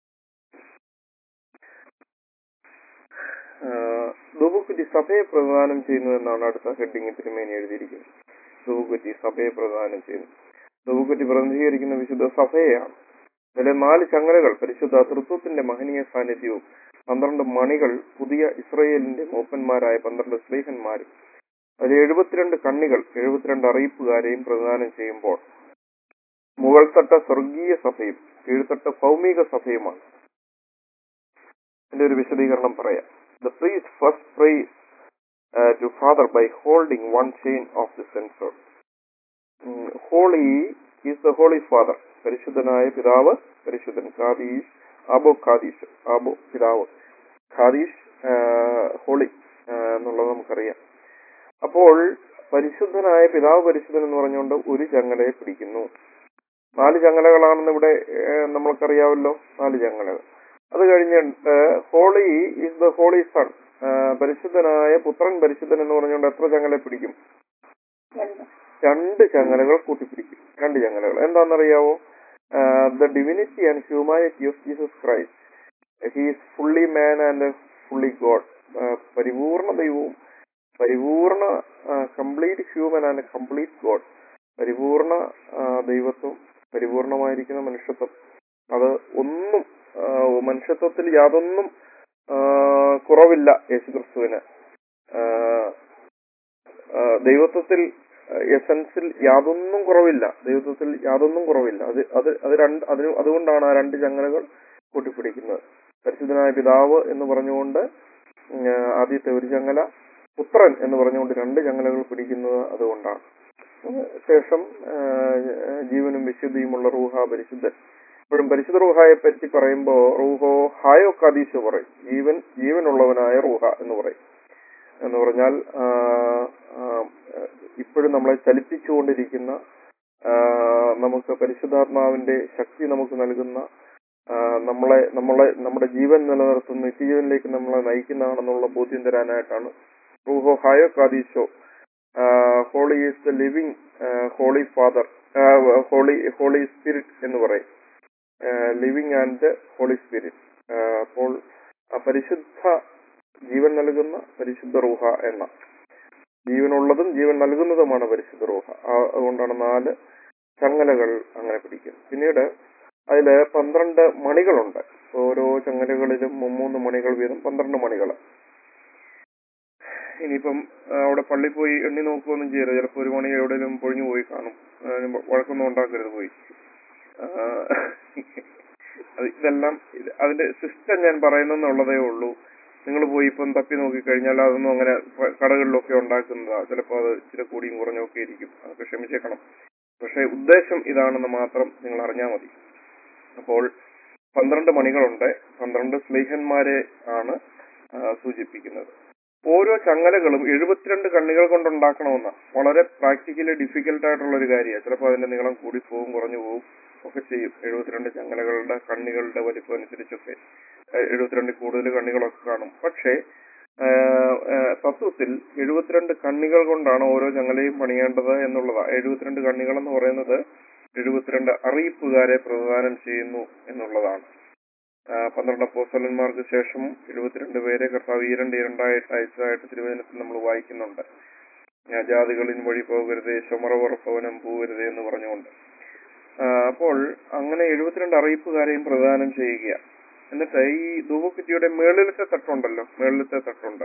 ധൂപക്കുറ്റി സഭയെ പ്രദാനം ചെയ്യുന്നു എന്നാണ് അടുത്ത ഹെഡിങ് തിരുമേനി എഴുതിയിരിക്കുന്നത് ധൂപക്കുറ്റി സഭയെ പ്രദാനം ചെയ്യുന്നു ധൂപക്കുറ്റി പ്രതിനിധീകരിക്കുന്ന വിശുദ്ധ സഭയെയാണ് ഇതിലെ നാല് ചങ്ങലകൾ പരിശുദ്ധ തൃത്വത്തിന്റെ മഹനീയ സാന്നിധ്യവും പന്ത്രണ്ട് മണികൾ പുതിയ ഇസ്രയേലിന്റെ മൂപ്പന്മാരായ പന്ത്രണ്ട് സ്ലീഹന്മാരും അതിൽ എഴുപത്തിരണ്ട് കണ്ണികൾ എഴുപത്തിരണ്ട് അറിയിപ്പുകാരെയും പ്രദാനം ചെയ്യുമ്പോൾ മുകൾത്തട്ട സ്വർഗീയ സഭയും കീഴ്ത്തട്ട ഭൗമിക സഭയുമാണ് ഇതിന്റെ ഒരു വിശദീകരണം പറയാം the priest first prays to father by holding one chain of the censer holy is the holy father പരിശുദ്ധനായ പിതാവ് പരിശുദ്ധൻ ഖാദീഷ് ആബോ ഖാദീഷ് ആബോ പിതാവ് ഖാദീഷ് ഹോളി എന്നുള്ളത് നമുക്കറിയാം അപ്പോൾ പരിശുദ്ധനായ പിതാവ് പരിശുദ്ധൻ എന്ന് പറഞ്ഞുകൊണ്ട് ഒരു ചങ്ങലയെ പിടിക്കുന്നു നാല് ചങ്ങലകളാണെന്ന് ഇവിടെ ഏഹ്, നമ്മൾക്കറിയാമല്ലോ നാല് ചങ്ങലകൾ അത് കഴിഞ്ഞിട്ട് holy is the holy son പരിശുദ്ധനായ പുത്രൻ പരിശുദ്ധൻ എന്ന് പറഞ്ഞുകൊണ്ട് എത്ര ചങ്ങല പിടിക്കും എന്ന്. രണ്ട് ചങ്ങലകൾ കൂട്ടിപ്പിടിക്കും രണ്ട് ചങ്ങലകൾ എന്താണെന്നറിയാവോ the divinity and humanity of Jesus Christ he's fully man and fully God പരിപൂർണ ദൈവവും പരിപൂർണ complete human and complete God പരിപൂർണ ആ, ദൈവത്വം പരിപൂർണമായിരിക്കുന്ന മനുഷ്യത്വം അത് ഒന്നും ആ, മനുഷ്യത്വത്തിൽ യാതൊന്നും ആ, കുറവില്ല യേശുക്രിസ്തുവിന് ആ, ആ, ദൈവത്വത്തിൽ എസൻസിൽ യാതൊന്നും കുറവില്ല ദൈവത്വത്തിൽ യാതൊന്നും കുറവില്ല അത് അത് അത് രണ്ട് അതിന് അതുകൊണ്ടാണ് ആ രണ്ട് ചങ്ങലകൾ കൂട്ടിപ്പിടിക്കുന്നത് പരിശുദ്ധനായ പിതാവ് എന്ന് പറഞ്ഞുകൊണ്ട് ഉം, ആ, ആദ്യത്തെ ഒരു ചങ്ങല പുത്രൻ എന്ന് പറഞ്ഞുകൊണ്ട് രണ്ട് ചങ്ങലകൾ പിടിക്കുന്നത് അതുകൊണ്ടാണ് ഉം, ശേഷം ആ, ജീവനും വിശുദ്ധിയുമുള്ള റൂഹ പരിശുദ്ധൻ ഇപ്പോഴും പരിശുദ്ധ റൂഹായെ പറ്റി പറയുമ്പോൾ റൂഹോ ഹായോ കദീശോ പറയും ജീവൻ ജീവനുള്ളവനായ റൂഹ എന്ന് പറയും എന്ന് പറഞ്ഞാൽ ആ, ആ, ഇപ്പോഴും നമ്മളെ ചലിപ്പിച്ചുകൊണ്ടിരിക്കുന്ന ആ, നമുക്ക് പരിശുദ്ധാത്മാവിന്റെ ശക്തി നമുക്ക് നൽകുന്ന ആ, നമ്മളെ നമ്മളെ നമ്മുടെ ജീവൻ നിലനിർത്തുന്ന നിത്യജീവനിലേക്ക് നമ്മളെ നയിക്കുന്നതാണെന്നുള്ള ബോധ്യം തരാനായിട്ടാണ് റൂഹോ ഹായോ കാദീശോ holy is the living holy father holy holy spirit എന്ന് പറയും ലിവിങ് ആൻഡ് ഹോളി സ്പിരിറ്റ് അപ്പോൾ ആ പരിശുദ്ധ ജീവൻ നൽകുന്ന പരിശുദ്ധ റൂഹ എന്ന ജീവനുള്ളതും ജീവൻ നൽകുന്നതുമാണ് പരിശുദ്ധ റൂഹ ആ- അതുകൊണ്ടാണ് നാല് ചങ്ങലകൾ അങ്ങനെ പിടിക്കുന്നത് പിന്നീട് അതില് പന്ത്രണ്ട് മണികളുണ്ട് ഓരോ ചങ്ങലകളിലും മുമ്മൂന്ന് മണികൾ വീതം പന്ത്രണ്ട് മണികൾ ഇനിയിപ്പം ആ, അവിടെ പള്ളി പോയി എണ്ണി നോക്കുകയൊന്നും ചെയ്യരുത് ചിലപ്പോൾ ഒരു മണി എവിടെയെങ്കിലും പൊഴിഞ്ഞു പോയി കാണും ആ, വഴക്കൊന്നും ഉണ്ടാക്കരുത് പോയി ആ, അത് ഇതെല്ലാം ഇത് അതിന്റെ സിസ്റ്റം ഞാൻ പറയുന്നെന്നുള്ളതേ ഉള്ളൂ നിങ്ങൾ പോയി ഇപ്പം തപ്പി നോക്കിക്കഴിഞ്ഞാൽ അതൊന്നും അങ്ങനെ പ- കടകളിലൊക്കെ ഉണ്ടാക്കുന്നതാ ചിലപ്പോൾ അത് ഇച്ചിരി കൂടിയും കുറഞ്ഞൊക്കെ ഇരിക്കും അതൊക്കെ ക്ഷമിച്ചേക്കണം പക്ഷെ ഉദ്ദേശം ഇതാണെന്ന് മാത്രം നിങ്ങൾ അറിഞ്ഞാൽ മതി അപ്പോൾ പന്ത്രണ്ട് മണികളുണ്ട് പന്ത്രണ്ട് സ്ലേഹന്മാരെ ആണ് ആ, സൂചിപ്പിക്കുന്നത് ഓരോ ചങ്ങലകളും എഴുപത്തിരണ്ട് കണ്ണികൾ കൊണ്ടുണ്ടാക്കണമെന്ന വളരെ പ്രാക്ടിക്കലി ഡിഫിക്കൽട്ട് ആയിട്ടുള്ള ഒരു കാര്യമാണ് ചിലപ്പോൾ അതിന്റെ നീളം കൂടി പോകും കുറഞ്ഞു പോകും ഒക്കെ ചെയ്യും എഴുപത്തിരണ്ട് ചങ്ങലകളുടെ കണ്ണികളുടെ വലിപ്പം അനുസരിച്ചൊക്കെ ഏഹ് എഴുപത്തിരണ്ടിൽ കൂടുതൽ കണ്ണികളൊക്കെ കാണും പക്ഷേ ആഹ് ആഹ് തത്വത്തിൽ എഴുപത്തിരണ്ട് കണ്ണികൾ കൊണ്ടാണ് ഓരോ ചങ്ങലയും പണിയേണ്ടത് എന്നുള്ളതാണ് എഴുപത്തിരണ്ട് കണ്ണികൾ എന്ന് പറയുന്നത് എഴുപത്തിരണ്ട് അറിയിപ്പുകാരെ പ്രദാനം ചെയ്യുന്നു എന്നുള്ളതാണ് ആഹ് പന്ത്രണ്ട് അപ്പോസ്തലന്മാർക്ക് ശേഷം എഴുപത്തിരണ്ട് പേരെ കർത്താവ് ഈരണ്ട് ഇരണ്ടായിട്ട് അയച്ചതായിട്ട് തിരുവചനത്തിൽ നമ്മൾ വായിക്കുന്നുണ്ട് ഞാൻ ജാതികളിൻ വഴി പോകരുതേ ശമറവർ ഭവനം പോകരുതേ എന്ന് പറഞ്ഞുകൊണ്ട് ആഹ് അപ്പോൾ അങ്ങനെ എഴുപത്തിരണ്ട് അറിയിപ്പുകാരെയും പ്രദാനം ചെയ്യുക എന്നിട്ട് ഈ ധൂപക്കുറ്റിയുടെ മേളിലത്തെ തട്ടുണ്ടല്ലോ മേളിലത്തെ തട്ടുണ്ട്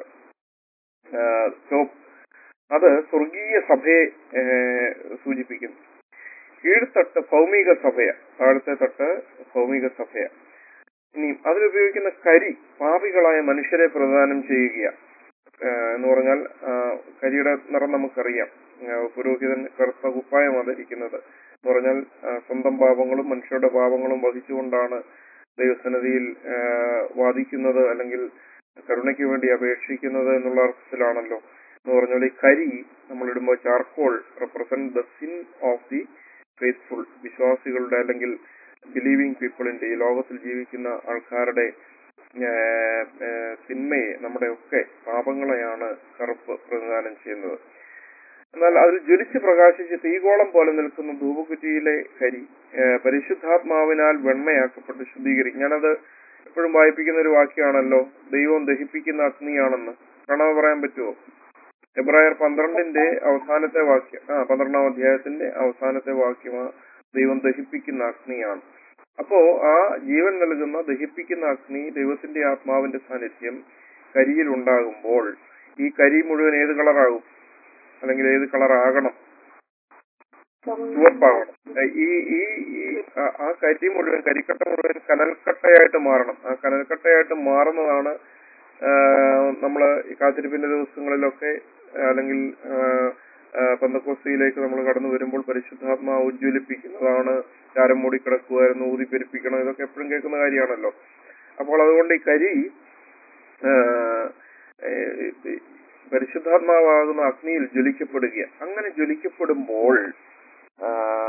ആഹ് ടോപ്പ് അത് സ്വർഗീയ സഭയെ ഏഹ്, സൂചിപ്പിക്കുന്നു കീഴ്ത്തട്ട് ഭൗമിക സഭയ താഴത്തെ തട്ട് ഭൗമിക സഭയ ഇനി അതിലുപയോഗിക്കുന്ന കരി പാപികളായ മനുഷ്യരെ പ്രദാനം ചെയ്യുക ആഹ് എന്ന് പറഞ്ഞാൽ ആഹ് കരിയുടെ നിറം നമുക്കറിയാം ആഹ് പുരോഹിതൻ കറുത്ത കുപ്പായം ധരിക്കുന്നത് എന്ന് പറഞ്ഞാൽ ആഹ് സ്വന്തം പാപങ്ങളും മനുഷ്യരുടെ പാപങ്ങളും വഹിച്ചുകൊണ്ടാണ് ദൈവസന്നിധിയിൽ ആഹ് വാദിക്കുന്നത് അല്ലെങ്കിൽ കരുണയ്ക്ക് വേണ്ടി അപേക്ഷിക്കുന്നത് എന്നുള്ള അർത്ഥത്തിലാണല്ലോ എന്ന് പറഞ്ഞാൽ ഈ കരി നമ്മൾ ഇടുമ്പോൾ charcoal represent the sin of the faithful വിശ്വാസികളുടെ അല്ലെങ്കിൽ ബിലീവിംഗ് പീപ്പിളിന്റെ ഈ ലോകത്തിൽ ജീവിക്കുന്ന ആൾക്കാരുടെ ആഹ് ആഹ് തിന്മയെ നമ്മുടെ ഒക്കെ പാപങ്ങളെയാണ് കറുപ്പ് പ്രദാനം ചെയ്യുന്നത് എന്നാൽ അതിൽ ജ്വലിച്ച് പ്രകാശിച്ച് തീകോളം പോലെ നിൽക്കുന്ന ധൂപക്കുറ്റിയിലെ കരി ആഹ് പരിശുദ്ധാത്മാവിനാൽ വെണ്മയാക്കപ്പെട്ട് ശുദ്ധീകരിക്കും ഞാനത് എപ്പോഴും വായിപ്പിക്കുന്ന ഒരു വാക്യമാണല്ലോ ദൈവം ദഹിപ്പിക്കുന്ന അഗ്നിയാണെന്ന് കാണാതെ പറയാൻ പറ്റുമോ എബ്രായർ പന്ത്രണ്ടിന്റെ അവസാനത്തെ വാക്യം ആ പന്ത്രണ്ടാം അധ്യായത്തിന്റെ അവസാനത്തെ വാക്യമാ ദൈവം ദഹിപ്പിക്കുന്ന അഗ്നിയാണ് അപ്പോ ആ ജീവൻ നൽകുന്ന ദഹിപ്പിക്കുന്ന അഗ്നി ദൈവത്തിന്റെ ആത്മാവിന്റെ സാന്നിധ്യം കരിയിൽ ഉണ്ടാകുമ്പോൾ ഈ കരി മുഴുവൻ ഏത് കളറാകും അല്ലെങ്കിൽ ഏത് കളറാകണം ചുവപ്പാകണം ഏ, ഈ ഈ ഈ ആ- ആ കരി മുഴുവൻ കരിക്കട്ട മുഴുവൻ കനൽക്കട്ടയായിട്ട് മാറണം ആ കനൽക്കട്ടയായിട്ട് മാറുന്നതാണ് നമ്മൾ ഈ കാത്തിരിപ്പിന്റെ ദിവസങ്ങളിലൊക്കെ അല്ലെങ്കിൽ പന്തക്കോസ്തിയിലേക്ക് നമ്മൾ കടന്നു വരുമ്പോൾ പരിശുദ്ധാത്മാവ് ഉജ്ജ്വലിപ്പിക്കുന്നതാണ് ചാരം മൂടി കിടക്കുമായിരുന്നു ഊതിപ്പെരിപ്പിക്കണം ഇതൊക്കെ എപ്പോഴും കേൾക്കുന്ന കാര്യമാണല്ലോ അപ്പോൾ അതുകൊണ്ട് ഈ കരി ആ, ഏ, ഈ പരിശുദ്ധാത്മാവാകുന്ന അഗ്നിയിൽ ജ്വലിക്കപ്പെടുക അങ്ങനെ ജ്വലിക്കപ്പെടുമ്പോൾ ആ,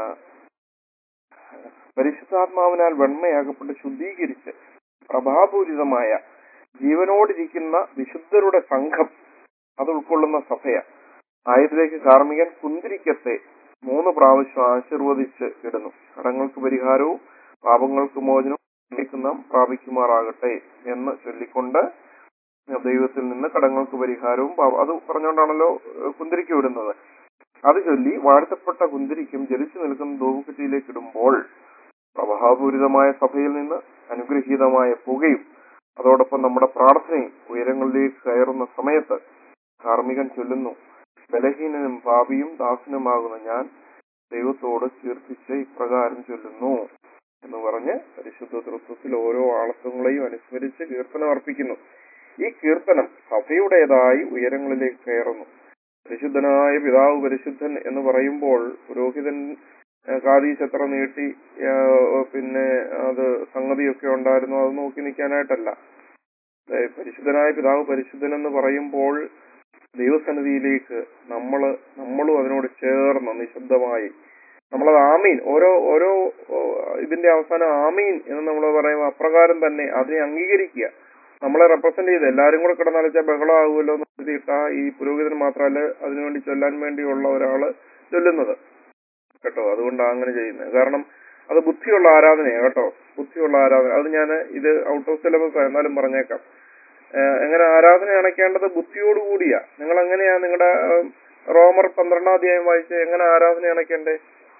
പരിശുദ്ധാത്മാവിനാൽ വെണ്മയാകപ്പെട്ട് ശുദ്ധീകരിച്ച് പ്രഭാപൂരിതമായ ജീവനോടിരിക്കുന്ന വിശുദ്ധരുടെ സംഘം അത് ഉൾക്കൊള്ളുന്ന സഭയ ആയതിലേക്ക് കാർമികൻ കുന്തിരിക്കത്തെ മൂന്ന് പ്രാവശ്യം ആശീർവദിച്ച് ഇടുന്നു കടങ്ങൾക്ക് പരിഹാരവും പാപങ്ങൾക്ക് മോചനവും നാം പ്രാപിക്കുമാറാകട്ടെ എന്ന് ചൊല്ലിക്കൊണ്ട് ദൈവത്തിൽ നിന്ന് കടങ്ങൾക്ക് പരിഹാരവും പാപ- അത് പറഞ്ഞുകൊണ്ടാണല്ലോ ഏഹ്, കുന്തിരിക്കം ഇടുന്നത് അത് ചൊല്ലി വാഴ്ത്തപ്പെട്ട കുന്തിരിക്കും ജലിച്ചു നിൽക്കുന്ന ധൂപക്കുറ്റിയിലേക്ക് ഇടുമ്പോൾ പ്രഭാപൂരിതമായ സഭയിൽ നിന്ന് അനുഗ്രഹീതമായ പുകയും അതോടൊപ്പം നമ്മുടെ പ്രാർത്ഥനയും ഉയരങ്ങളിലേക്ക് കയറുന്ന സമയത്ത് കാർമികൻ ചൊല്ലുന്നു ബലഹീനനും പാപിയും ദാസനുമാകുന്ന ഞാൻ ദൈവത്തോട് കീർത്തിച്ച് ഇപ്രകാരം ചൊല്ലുന്നു എന്ന് പറഞ്ഞ് പരിശുദ്ധ തൃത്വത്തിൽ ഓരോ ആളത്വങ്ങളെയും അനുസ്മരിച്ച് കീർത്തനം അർപ്പിക്കുന്നു ഈ കീർത്തനം സഭയുടേതായി ഉയരങ്ങളിലേക്ക് കയറുന്നു പരിശുദ്ധനായ പിതാവ് പരിശുദ്ധൻ എന്ന് പറയുമ്പോൾ പുരോഹിതൻ ഏഹ്, കാതീസ് എത്ര നീട്ടി ഏഹ്, പിന്നെ അത് സംഗതിയൊക്കെ ഉണ്ടായിരുന്നു അത് നോക്കി നിൽക്കാനായിട്ടല്ല ഏഹ്, പരിശുദ്ധനായ പിതാവ് പരിശുദ്ധൻ എന്ന് പറയുമ്പോൾ ദൈവസന്നിധിയിലേക്ക് നമ്മള് നമ്മളും അതിനോട് ചേർന്ന് നിശബ്ദമായി നമ്മളത് ആമീൻ ഓരോ ഓരോ ഓ, ഇതിന്റെ അവസാനം ആമീൻ എന്ന് നമ്മൾ പറയുമ്പോൾ അപ്രകാരം തന്നെ അതിനെ അംഗീകരിക്കുക നമ്മളെ റെപ്രസെന്റ് ചെയ്ത് എല്ലാവരും കൂടെ കിടന്നാലോചിച്ചാൽ ബഹളമാകുമല്ലോ എന്ന് കരുതിയിട്ടാ ഈ പുരോഹിതൻ മാത്രമല്ല അതിനുവേണ്ടി ചൊല്ലാൻ വേണ്ടിയുള്ള ഒരാള് ചൊല്ലുന്നത് കേട്ടോ അതുകൊണ്ടാണ് അങ്ങനെ ചെയ്യുന്നത് കാരണം അത് ബുദ്ധിയുള്ള ആരാധനയാണ് കേട്ടോ ബുദ്ധിയുള്ള ആരാധന അത് ഞാൻ ഇത് ഔട്ട് ഓഫ് സിലബസ് എന്നാലും പറഞ്ഞേക്കാം ഏഹ് എങ്ങനെ ആരാധന അണയ്ക്കേണ്ടത് ബുദ്ധിയോടുകൂടിയാ നിങ്ങൾ എങ്ങനെയാ നിങ്ങളുടെ റോമർ പന്ത്രണ്ടാം അധ്യായം വായിച്ച് എങ്ങനെ ആരാധന അണയ്ക്കണ്ടേ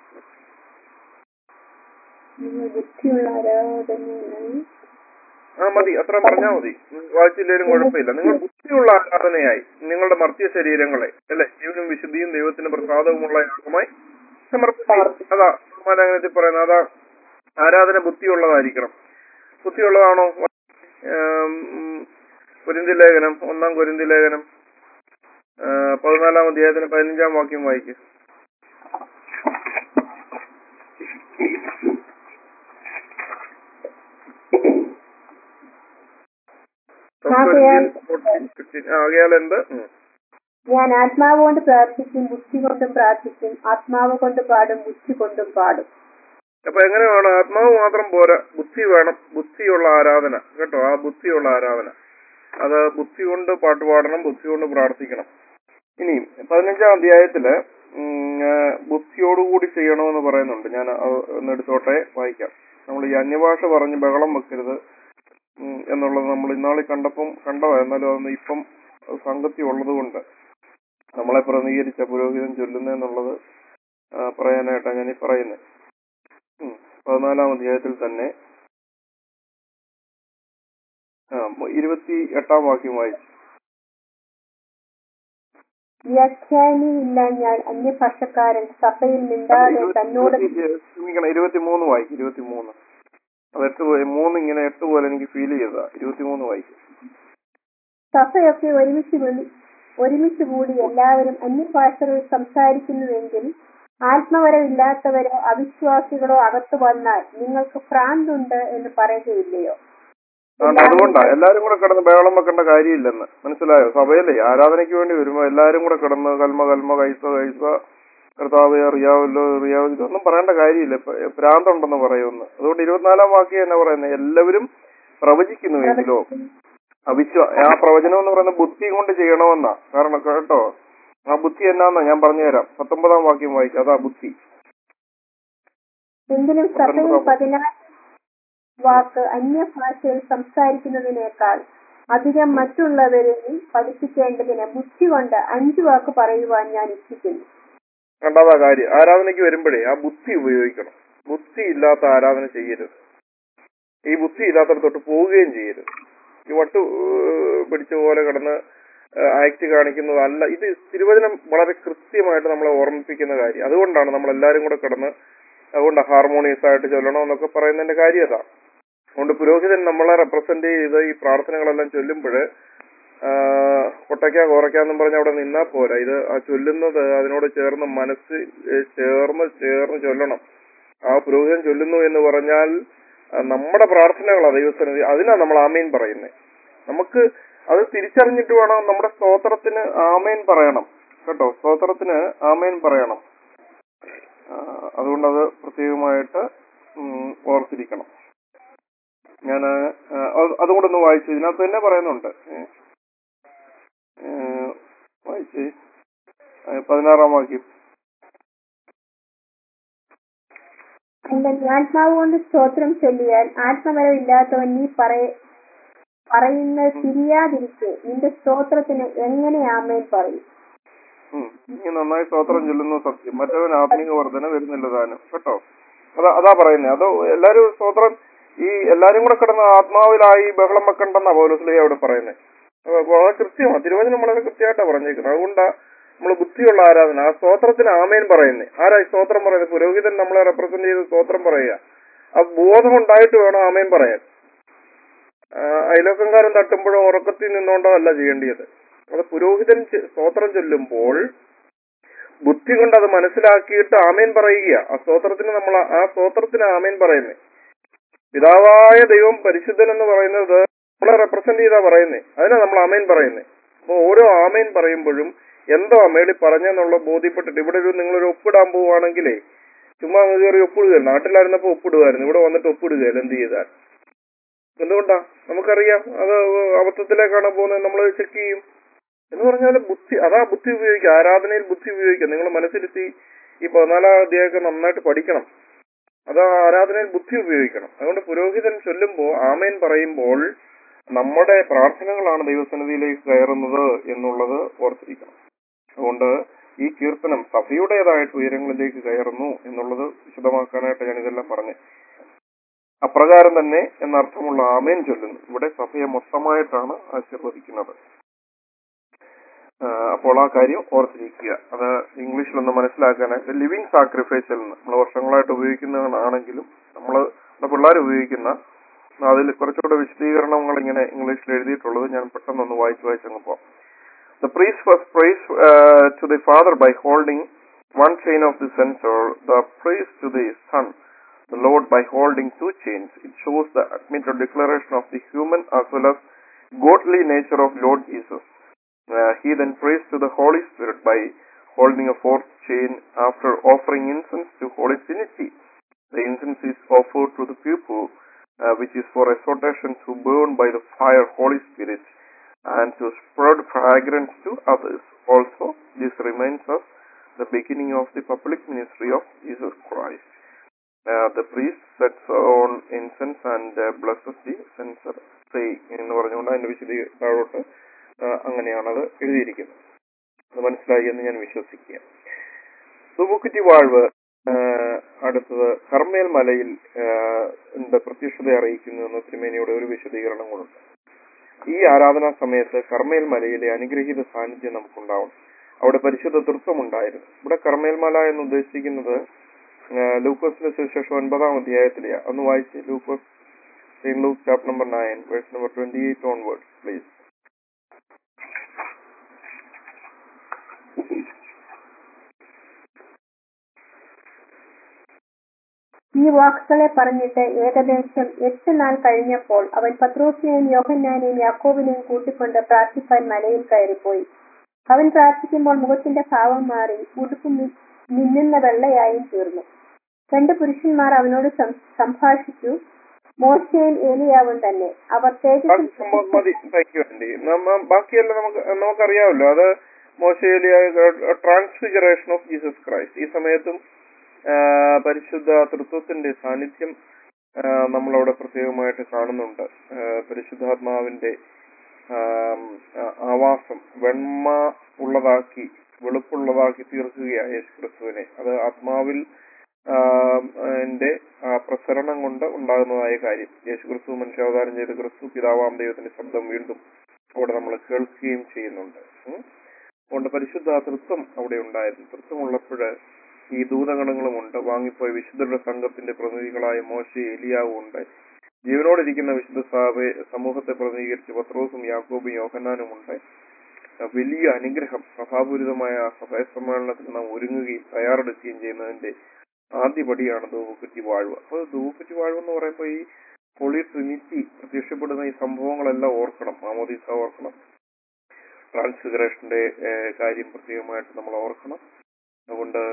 നിങ്ങൾ ബുദ്ധിയുള്ള ആരാധനയായി ആ മതി അത്ര പറഞ്ഞാൽ മതി ഉം, വായിച്ചില്ലേലും കുഴപ്പമില്ല നിങ്ങൾ ബുദ്ധിയുള്ള ആരാധനയായി നിങ്ങളുടെ മർത്യ ശരീരങ്ങളെ അല്ലെ ജീവനും വിശുദ്ധിയും ദൈവത്തിന് പ്രസാദവുമുള്ള യാഗമായി സമർപ്പിച്ചു അതാ ലേഖനത്തിൽ പറയുന്നത് അതാ ആരാധന ബുദ്ധിയുള്ളതായിരിക്കണം ബുദ്ധിയുള്ളതാണോ ഏം, ഉം, കൊരിന്തി ലേഖനം ഒന്നാം കൊരിന്തി ലേഖനം ആ, പതിനാലാം അധ്യായത്തിന് പതിനഞ്ചാം വാക്യം വായിക്കും ആകയാൽ- ആകയാൽ എന്ത് ഉം. ഞാൻ ആത്മാവ് കൊണ്ട് പ്രാർത്ഥിക്കും ബുദ്ധി കൊണ്ടും പ്രാർത്ഥിക്കും ആത്മാവ് കൊണ്ട് പാടും ബുദ്ധി കൊണ്ടും പാടും അപ്പൊ എങ്ങനെ വേണം ആത്മാവ് മാത്രം പോരാ ബുദ്ധി വേണം ബുദ്ധിയുള്ള ആരാധന കേട്ടോ ആ ബുദ്ധിയുള്ള ആരാധന അത് ബുദ്ധി കൊണ്ട് പാട്ട് പാടണം ബുദ്ധി കൊണ്ട് പ്രാർത്ഥിക്കണം ഇനി പതിനഞ്ചാം അധ്യായത്തില് ഉം, ആ, ബുദ്ധിയോടുകൂടി ചെയ്യണമെന്ന് പറയുന്നുണ്ട് ഞാൻ അത് ഒന്ന് എടുത്തോട്ടെ വായിക്കാം നമ്മൾ ഈ അന്യഭാഷ പറഞ്ഞ് ബഹളം വെക്കരുത് ഉം, എന്നുള്ളത് നമ്മൾ ഇന്നാളി കണ്ടപ്പം കണ്ടതാ എന്നാലും അതൊന്ന് ഇപ്പം സംഗതി ഉള്ളത് കൊണ്ട് നമ്മളെ പ്രതിനിധീകരിച്ച പുരോഹിതൻ ചൊല്ലുന്നെന്നുള്ളത് ആ, പറയാനായിട്ടാണ് ഞാൻ ഈ പറയുന്നത് ഉം. പതിനാലാം അധ്യായത്തിൽ തന്നെ ആ, ഇരുപത്തി എട്ടാം വാക്യം വായിച്ചു വ്യാഖ്യാനി ഇല്ലാഞ്ഞാൽ അന്യഭാഷക്കാരൻ സഭയിൽ മിണ്ടാതെ തന്നോട് ക്ഷമിക്കണം ഇരുപത്തിമൂന്ന് വായിക്കും ഇരുപത്തിമൂന്ന് അത് എട്ട് പോലെ മൂന്ന് ഇങ്ങനെ എട്ട് പോലെ എനിക്ക് ഫീൽ ചെയ്തതാ ഇരുപത്തിമൂന്ന് വായിക്കും സഭയൊക്കെ ഒരുമിച്ച് വിളി ഒരുമിച്ച് കൂടി എല്ലാവരും അന്യഭാഷകൾ സംസാരിക്കുന്നുവെങ്കിൽ ആത്മവരമില്ലാത്തവരോ അവിശ്വാസികളോ അകത്തു വന്നാൽ നിങ്ങൾക്ക് ഭ്രാന്തുണ്ട് എന്ന് പറയുകയില്ലയോ അതുകൊണ്ട് അതുകൊണ്ടാ എല്ലാരും കൂടെ കിടന്ന് ബഹളം വെക്കേണ്ട കാര്യമില്ലെന്ന് മനസ്സിലായോ സഭയിലെ ആരാധനയ്ക്ക് വേണ്ടി വരുമ്പോ എല്ലാരും കൂടെ കിടന്ന് കൽമ കൽമ കൈസ കൈസ കർത്താവ് അറിയാവല്ലോ അറിയാവല്ലോ ഇതൊന്നും പറയേണ്ട കാര്യമില്ല ഇപ്പൊ ഭ്രാന്തുണ്ടെന്ന് പറയുമെന്ന് അതുകൊണ്ട് ഇരുപത്തിനാലാം വാക്യം എന്നാ പറയുന്നത് എല്ലാവരും പ്രവചിക്കുന്നുവെങ്കിലോ അവിശ്വാ ആ പ്രവചനം എന്ന് പറയുന്നത് ബുദ്ധി കൊണ്ട് ചെയ്യണമെന്നാ കാരണം കേട്ടോ ആ ബുദ്ധി എന്നാന്നാ ഞാൻ പറഞ്ഞുതരാം പത്തൊമ്പതാം വാക്യം വായിക്കാം അതാ ബുദ്ധി എങ്കിലും സഭയിൽ പതിനാല് വാക്ക് അന്യഭാഷയിൽ സംസാരിക്കുന്നതിനേക്കാൾ അധികം മറ്റുള്ളവരെയും പഠിപ്പിക്കേണ്ടതിന് ബുദ്ധി കൊണ്ട് അഞ്ചു വാക്ക് പറയുവാൻ ഞാൻ ഇച്ഛിക്കുന്നു രണ്ടാമതാ കാര്യം ആരാധനയ്ക്ക് വരുമ്പോഴേ ആ ബുദ്ധി ഉപയോഗിക്കണം ബുദ്ധി ഇല്ലാത്ത ആരാധന ചെയ്യരുത് ഈ ബുദ്ധി ഇല്ലാത്തടത്തോട്ട് പോവുകയും ചെയ്യരുത് ഈ വട്ടു ഏഹ്, പിടിച്ച പോലെ കിടന്ന് ആക്ട് കാണിക്കുന്നതല്ല ഇത് തിരുവചനം വളരെ കൃത്യമായിട്ട് നമ്മളെ ഓർമ്മിപ്പിക്കുന്ന കാര്യം അതുകൊണ്ടാണ് നമ്മൾ എല്ലാവരും കൂടെ കിടന്ന് അതുകൊണ്ട് ഹാർമോണിയസ് ആയിട്ട് ചൊല്ലണം എന്നൊക്കെ പറയുന്നതിന്റെ കാര്യം അതാ അതുകൊണ്ട് പുരോഹിതൻ നമ്മളെ റെപ്രസെന്റ് ചെയ്ത് ഈ പ്രാർത്ഥനകളെല്ലാം ചൊല്ലുമ്പോൾ കൊട്ടയ്ക്ക കോറയ്ക്കാന്നും പറഞ്ഞ് അവിടെ നിന്നാ പോരാ ഇത് ആ ചൊല്ലുന്നത് അതിനോട് ചേർന്ന് മനസ്സ് ഏഹ് ചേർന്ന് ചേർന്ന് ചൊല്ലണം ആ പുരോഹിതൻ ചൊല്ലുന്നു എന്ന് പറഞ്ഞാൽ ആ, നമ്മുടെ പ്രാർത്ഥനകളാ ദൈവസന്നിധി അതിനാ നമ്മൾ ആമേൻ പറയുന്നത് നമുക്ക് അത് തിരിച്ചറിഞ്ഞിട്ട് വേണം നമ്മുടെ സ്തോത്രത്തിന് ആമേൻ പറയണം കേട്ടോ സ്തോത്രത്തിന് ആമേൻ പറയണം ആ, അതുകൊണ്ടത് പ്രത്യേകമായിട്ട് ഉം, ഓർത്തിരിക്കണം ഞാൻ അതുകൂടെ ഒന്ന് വായിച്ചു ഇതിനകത്ത് തന്നെ പറയുന്നുണ്ട് ഏ, ഏ, വായിച്ച് ഏ, പതിനാറാം വാക്യം അല്ല ആത്മാവ് കൊണ്ട് സ്തോത്രം ചൊല്ലിയാൽ ആത്മവരമില്ലാത്തവൻ നീ പറയ പറയുന്നത് തിരിയാതിരിക്കെ നിന്റെ സ്തോത്രത്തിന് എങ്ങനെ ആമേൻ പറയും ഉം. നീ നന്നായി സ്തോത്രം ചൊല്ലുന്നു സത്യം മറ്റവൻ ആത്മീക വർധന വരുന്നില്ല താനും കേട്ടോ അതാ അതാ പറയുന്നത് അത് എല്ലാരും സ്തോത്രം ഈ എല്ലാരും കൂടെ കിടന്ന് ആത്മാവിലായി ബഹളം വെക്കണ്ടെന്നാ പൗലോസ്ലി അവിടെ പറയുന്നത് അപ്പൊ അത് കൃത്യമാണ് തിരുവചനം വളരെ കൃത്യമായിട്ടാണ് പറഞ്ഞേക്കുന്നത് അതുകൊണ്ടാ നമ്മൾ ബുദ്ധിയുള്ള ആരാധന ആ സ്തോത്രത്തിന് ആമേൻ പറയുന്നത് ആരാ ഈ സ്തോത്രം പറയുന്നത് പുരോഹിതൻ നമ്മളെ റെപ്രസെന്റ് ചെയ്ത് സ്തോത്രം പറയുക ആ ബോധം ഉണ്ടായിട്ട് വേണം ആമേൻ പറയാൻ ആ, അയലോക്കംകാരൻ തട്ടുമ്പോഴോ ഉറക്കത്തിൽ നിന്നുകൊണ്ടോ അല്ല ചെയ്യേണ്ടത് അത് പുരോഹിതൻ ചെ- സ്തോത്രം ചൊല്ലുമ്പോൾ ബുദ്ധി കൊണ്ട് അത് മനസ്സിലാക്കിയിട്ട് ആമേൻ പറയുക ആ സ്തോത്രത്തിന് നമ്മൾ ആ സ്തോത്രത്തിന് ആമേൻ പറയുന്നത് പിതാവായ ദൈവം പരിശുദ്ധൻ എന്ന് പറയുന്നത് നമ്മളെ റെപ്രസെന്റ് ചെയ്താ പറയുന്നത് അതിനാ നമ്മൾ ആമേൻ പറയുന്നത് അപ്പൊ ഓരോ ആമേൻ പറയുമ്പോഴും എന്തോ മേളി പറഞ്ഞെന്നുള്ള ബോധ്യപ്പെട്ടിട്ട് ഇവിടെ ഒരു നിങ്ങളൊരു ഒപ്പിടാൻ പോവുകയാണെങ്കിലേ ചുമ്മാ അങ്ങ് കയറി ഒപ്പിടുകയല്ല നാട്ടിലായിരുന്നപ്പോ ഒപ്പിടുമായിരുന്നു ഇവിടെ വന്നിട്ട് ഒപ്പിടുകയല്ല എന്ത് ചെയ്താൽ എന്തുകൊണ്ടാ നമുക്കറിയാം അത് അബദ്ധത്തിലേക്കാണ് പോകുന്നത് നമ്മൾ ചെക്ക് ചെയ്യും എന്ന് പറഞ്ഞാൽ ബുദ്ധി അതാ ബുദ്ധി ഉപയോഗിക്കുക ആരാധനയിൽ ബുദ്ധി ഉപയോഗിക്കുക നിങ്ങൾ മനസ്സിലെത്തി ഈ പതിനാലാം അധ്യായമൊക്കെ നന്നായിട്ട് പഠിക്കണം അത് ആരാധനയിൽ ബുദ്ധി ഉപയോഗിക്കണം അതുകൊണ്ട് പുരോഹിതൻ ചൊല്ലുമ്പോൾ ആമേൻ പറയുമ്പോൾ നമ്മുടെ പ്രാർത്ഥനകളാണ് ദൈവസന്നിധിയിലേക്ക് കയറുന്നത് എന്നുള്ളത് ഓർത്തിരിക്കണം അതുകൊണ്ട് ഈ കീർത്തനം സഭയുടേതായിട്ട് ഉയരങ്ങളിലേക്ക് കയറുന്നു എന്നുള്ളത് വിശദമാക്കാനായിട്ട് ഞാൻ ഇതെല്ലാം പറഞ്ഞു അപ്രകാരം തന്നെ എന്നർത്ഥമുള്ള ആമേൻ ചൊല്ലുന്നു ഇവിടെ സഭയെ മൊത്തമായിട്ടാണ് ആശീർവദിക്കുന്നത് ആ, അപ്പോൾ ആ കാര്യം ഓർത്തിരിക്കുക അത് ഇംഗ്ലീഷിലൊന്ന് മനസ്സിലാക്കാനായിട്ട് ലിവിങ് സാക്രിഫൈസിൽ നിന്ന് നമ്മൾ വർഷങ്ങളായിട്ട് ഉപയോഗിക്കുന്നതാണെങ്കിലും നമ്മൾ നമ്മുടെ പിള്ളേർ ഉപയോഗിക്കുന്ന അതിൽ കുറച്ചുകൂടെ വിശദീകരണങ്ങൾ ഇങ്ങനെ ഇംഗ്ലീഷിൽ എഴുതിയിട്ടുള്ളത് ഞാൻ പെട്ടെന്നൊന്ന് വായിച്ചു വായിച്ചങ്ങ് പോവാം The priest was praised uh, to the Father by holding one chain of the censer, the priest to the Son, the Lord by holding two chains. It shows the admitted declaration of the human as well as godly nature of Lord Jesus. Uh, he then prays to the Holy Spirit by holding a fourth chain after offering incense to Holy Trinity. The incense is offered to the people, uh, which is for exhortation to burn by the fire Holy Spirit and to spread fragrance to others. Also, this reminds us the beginning of the public ministry of Jesus Christ. Uh, the priest sets on incense and uh, blesses the censer, saying എന്ന് പറഞ്ഞുകൊണ്ട് അതിന്റെ വിശദീ താഴോട്ട് uh, അങ്ങനെയാണത് എഴുതിയിരിക്കുന്നത് അത് മനസ്സിലായി എന്ന് ഞാൻ വിശ്വസിക്കുക സുമുക്കുറ്റി വാഴ്വ് uh, അടുത്തത് കർമ്മേൽ മലയിൽ uh, ന്റെ പ്രത്യക്ഷത അറിയിക്കുന്നു എന്ന തിരുമേനിയുടെ ഒരു വിശദീകരണം കൂടുണ്ട് ഈ ആരാധനാ സമയത്ത് കർമ്മേൽ മലയിലെ അനുഗ്രഹീത സാന്നിധ്യം നമുക്കുണ്ടാവണം അവിടെ പരിശുദ്ധ തൃത്വം ഉണ്ടായിരുന്നു ഇവിടെ കർമ്മേൽ മല എന്ന് ഉദ്ദേശിക്കുന്നത് ആ, ലൂക്കോസിന്റെ സുവിശേഷം ഒൻപതാം അധ്യായത്തിലെയാ ഒന്ന് വായിച്ച് Lukose saint Luke chapter number nine verse number twenty eight onwards please ഈ വാക്കുകളെ പറഞ്ഞിട്ട് ഏകദേശം എട്ട് നാൾ കഴിഞ്ഞപ്പോൾ അവൻ പത്രോസിനെയും യോഹന്നാനെയും യാക്കോബിനെയും കൂട്ടിക്കൊണ്ട് പ്രാർത്ഥിപ്പാൻ മലയിൽ കയറിപ്പോയി അവൻ പ്രാർത്ഥിക്കുമ്പോൾ മുഖത്തിന്റെ ഭാവം മാറി ഉടുപ്പ് മി- മിന്നുന്ന വെള്ളയായും തീർന്നു രണ്ട് പുരുഷന്മാർ അവനോട് സം- സംഭാഷിച്ചു മോശയും ഏലിയാവും തന്നെ അവർ തേജസ്സിൽ മതി താങ്ക് യു ആന്റി നമ്മ ബാക്കിയെല്ലാം നമുക്ക് നമുക്കറിയാമല്ലോ അത് മോശയിലെ ട്രാൻസ്ഫിഗറേഷൻ ഓഫ് ജീസസ് ക്രൈസ്റ്റ് ഈ സമയത്തും ആ, പരിശുദ്ധ തൃത്വത്തിന്റെ സാന്നിധ്യം ആ, നമ്മളവിടെ പ്രത്യേകമായിട്ട് കാണുന്നുണ്ട് ആ, പരിശുദ്ധാത്മാവിന്റെ ആം, ആ, ആവാസം വെണ്മ ഉള്ളതാക്കി വെളുപ്പുള്ളതാക്കി തീർക്കുകയാണ് യേശു ക്രിസ്തുവിനെ അത് ആത്മാവിൽ ആം, ന്റെ ആ പ്രസരണം കൊണ്ട് ഉണ്ടാകുന്നതായ കാര്യം യേശു ക്രിസ്തു മനുഷ്യാവതാരം ചെയ്ത ക്രിസ്തു പിതാവാം ദൈവത്തിന്റെ ശബ്ദം വീണ്ടും അവിടെ നമ്മൾ കേൾക്കുകയും ചെയ്യുന്നുണ്ട് ഉം. അതുകൊണ്ട് പരിശുദ്ധ തൃത്വം അവിടെ ഉണ്ടായിരുന്നു തൃത്വം ഉള്ളപ്പോൾ ഈ ദൂതഗണങ്ങളുമുണ്ട് വാങ്ങിപ്പോയ വിശുദ്ധരുടെ സംഘത്തിന്റെ പ്രതിനിധികളായ മോശ എലിയാവും ഉണ്ട് ജീവനോടിരിക്കുന്ന വിശുദ്ധ സഭ- സമൂഹത്തെ പ്രതിനിധീകരിച്ച് പത്രോസും യാക്കോബും യോഹന്നാനും ഉണ്ട് ആ വലിയ അനുഗ്രഹം സഭാപൂരിതമായ ആ സഭയ സമ്മേളനത്തിന് നാം ഒരുങ്ങുകയും തയ്യാറെടുക്കുകയും ചെയ്യുന്നതിന്റെ ആദ്യ പടിയാണ് ധൂപക്കുറ്റി വാഴ്വ് അപ്പോൾ ധൂപക്കുറ്റി വാഴ്വ് എന്ന് പറയുമ്പോൾ ഈ ഹോളി ട്രിനിറ്റി പ്രത്യക്ഷപ്പെടുന്ന ഈ സംഭവങ്ങളെല്ലാം ഓർക്കണം മാമോദീസ ഓർക്കണം ട്രാൻസ്ഫിഗറേഷന്റെ ഏഹ്, കാര്യം പ്രത്യേകമായിട്ട് നമ്മൾ ഓർക്കണം അതുകൊണ്ട്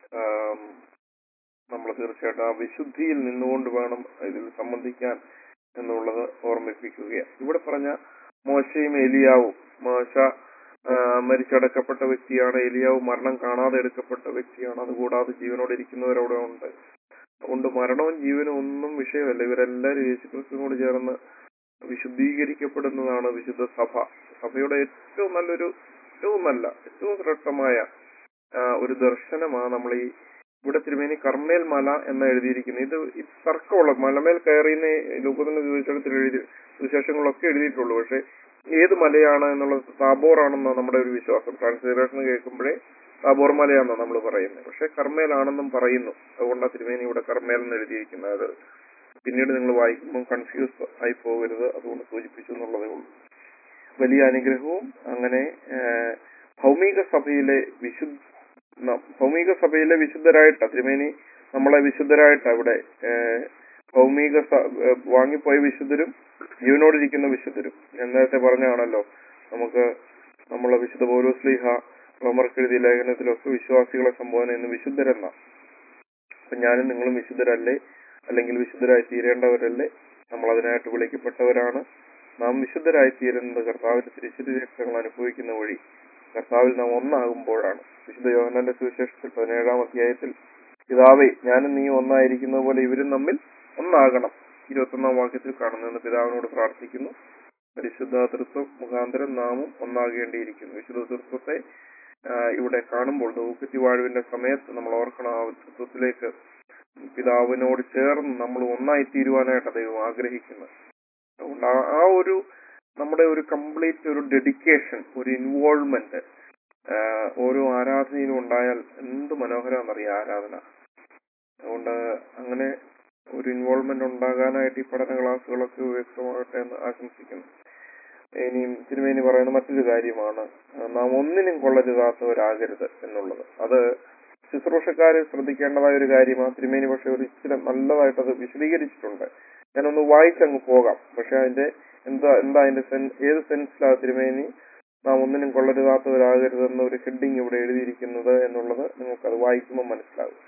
നമ്മൾ തീർച്ചയായിട്ടും ആ വിശുദ്ധിയിൽ നിന്നുകൊണ്ട് വേണം ഇതിൽ സംബന്ധിക്കാൻ എന്നുള്ളത് ഓർമ്മിപ്പിക്കുകയാണ് ഇവിടെ പറഞ്ഞ മോശയും എലിയാവും മോശ ആ, മരിച്ചടക്കപ്പെട്ട വ്യക്തിയാണ് എലിയാവ് മരണം കാണാതെ എടുക്കപ്പെട്ട വ്യക്തിയാണ് അതുകൂടാതെ ജീവനോടെ ഇരിക്കുന്നവരവിടെ ഉണ്ട് അതുകൊണ്ട് മരണവും ജീവനും ഒന്നും വിഷയമല്ല ഇവരെല്ലാവരും യേശുക്രിസ്തുവിനോട് ചേർന്ന് വിശുദ്ധീകരിക്കപ്പെടുന്നതാണ് വിശുദ്ധ സഭ സഭയുടെ ഏറ്റവും നല്ലൊരു ഏറ്റവും നല്ല ഏറ്റവും ശ്രേഷ്ഠമായ ആ, ഒരു ദർശനമാണ് നമ്മൾ ഈ ഇവിടെ തിരുമേനി കർമ്മേൽ മല എന്ന് എഴുതിയിരിക്കുന്നത് ഇത് ഈ തർക്കമുള്ള മലമേൽ കയറിയെന്ന് ലൂക്കത്തിന്റെ സുവിശേഷത്തിൽ എഴുതി സുവിശേഷങ്ങളൊക്കെ എഴുതിയിട്ടുള്ളൂ പക്ഷെ ഏത് മലയാണ് എന്നുള്ളത് താബോർ ആണെന്ന് നമ്മുടെ ഒരു വിശ്വാസം ട്രാൻസ്ലേഷൻ കേൾക്കുമ്പോഴേ താബോർ മലയാണെന്നാണ് നമ്മൾ പറയുന്നത് പക്ഷെ കർമ്മേലാണെന്നും പറയുന്നു അതുകൊണ്ടാണ് തിരുമേനി ഇവിടെ കർമ്മേൽ എന്ന് എഴുതിയിരിക്കുന്നത് അത് പിന്നീട് നിങ്ങൾ വായിക്കുമ്പോൾ കൺഫ്യൂസ് ആയി പോകരുത് അതുകൊണ്ട് സൂചിപ്പിച്ചു എന്നുള്ളതേ ഉള്ളൂ വലിയ അനുഗ്രഹവും അങ്ങനെ ആ, ഭൗമിക സഭയിലെ വിശുദ്ധ ന- ഭൗമിക സഭയിലെ വിശുദ്ധരായിട്ടാ തിരുമേനി നമ്മളെ വിശുദ്ധരായിട്ടാ ഇവിടെ ആ, ഭൗമിക സ- ആ, വാങ്ങിപ്പോയ വിശുദ്ധരും ജീവനോടിരിക്കുന്ന വിശുദ്ധരും ഞാൻ നേരത്തെ പറഞ്ഞാണല്ലോ നമുക്ക് നമ്മളെ വിശുദ്ധ പൗലോസ്ലിഹ റോമർക്ക് എഴുതിയ ലേഖനത്തിലൊക്കെ വിശ്വാസികളെ സംബോധന എന്ന് വിശുദ്ധരെന്ന അപ്പൊ ഞാനും നിങ്ങളും വിശുദ്ധരല്ലേ അല്ലെങ്കിൽ വിശുദ്ധരായി തീരേണ്ടവരല്ലേ നമ്മൾ അതിനായിട്ട് വിളിക്കപ്പെട്ടവരാണ് നാം വിശുദ്ധരായി തീരുന്നത് കർത്താവിന്റെ തിരിച്ചടി രക്ഷകൾ അനുഭവിക്കുന്ന വഴി കർത്താവിൽ നാം ഒന്നാകുമ്പോഴാണ് വിശുദ്ധ യോഹന്നാന്റെ സുവിശേഷത്തിൽ പതിനേഴാം അധ്യായത്തിൽ പിതാവേ ഞാനും നീ ഒന്നായിരിക്കുന്നത് പോലെ ഇവരും തമ്മിൽ ഒന്നാകണം ഇരുപത്തൊന്നാം വാക്യത്തിൽ കാണുന്നെന്ന് പിതാവിനോട് പ്രാർത്ഥിക്കുന്നു പരിശുദ്ധ തൃത്വം മുഖാന്തരം നാമും ഒന്നാകേണ്ടിയിരിക്കുന്നു വിശുദ്ധ തൃത്വത്തെ ആ, ഇവിടെ കാണുമ്പോൾ ദൗക്കത്തി വാഴുവിന്റെ സമയത്ത് നമ്മൾ ഓർക്കണം ആ തൃത്വത്തിലേക്ക് പിതാവിനോട് ചേർന്ന് നമ്മൾ ഒന്നായി തീരുവാനായിട്ട് ദൈവം ആഗ്രഹിക്കുന്നത് അതുകൊണ്ട് ആ- ആ ഒരു നമ്മുടെ ഒരു കംപ്ലീറ്റ് ഒരു ഡെഡിക്കേഷൻ ഒരു ഇൻവോൾവ്മെന്റ് ഓരോ ആരാധനയിലും ഉണ്ടായാൽ എന്ത് മനോഹരമാണെന്നറിയാം ആരാധന അതുകൊണ്ട് അങ്ങനെ ഒരു ഇൻവോൾവ്മെന്റ് ഉണ്ടാകാനായിട്ട് ഈ പഠന ക്ലാസ്സുകളൊക്കെ വ്യക്തമാകട്ടെ എന്ന് ആശംസിക്കുന്നു ഇനിയും തിരുമേനി പറയുന്ന മറ്റൊരു കാര്യമാണ് ആ, നാം ഒന്നിനും കൊള്ളരുതാത്തവരാകരുത് എന്നുള്ളത് അത് ശുശ്രൂഷക്കാരെ ശ്രദ്ധിക്കേണ്ടതായ ഒരു കാര്യമാണ് തിരുമേനി പക്ഷെ ഒരു ഇച്ചിരി നല്ലതായിട്ട് അത് വിശദീകരിച്ചിട്ടുണ്ട് ഞാനൊന്ന് വായിച്ചങ്ങ് പോകാം പക്ഷെ അതിന്റെ എന്താ എന്താ അതിന്റെ സെൻ ഏത് സെൻസിലാണ് തിരുമേനി നാം ഒന്നിനും കൊള്ളരുതാത്തവരാകരുത് എന്ന ഒരു ഹെഡിങ് ഇവിടെ എഴുതിയിരിക്കുന്നത് എന്നുള്ളത് നിങ്ങൾക്കത് വായിക്കുമ്പോൾ മനസ്സിലാകും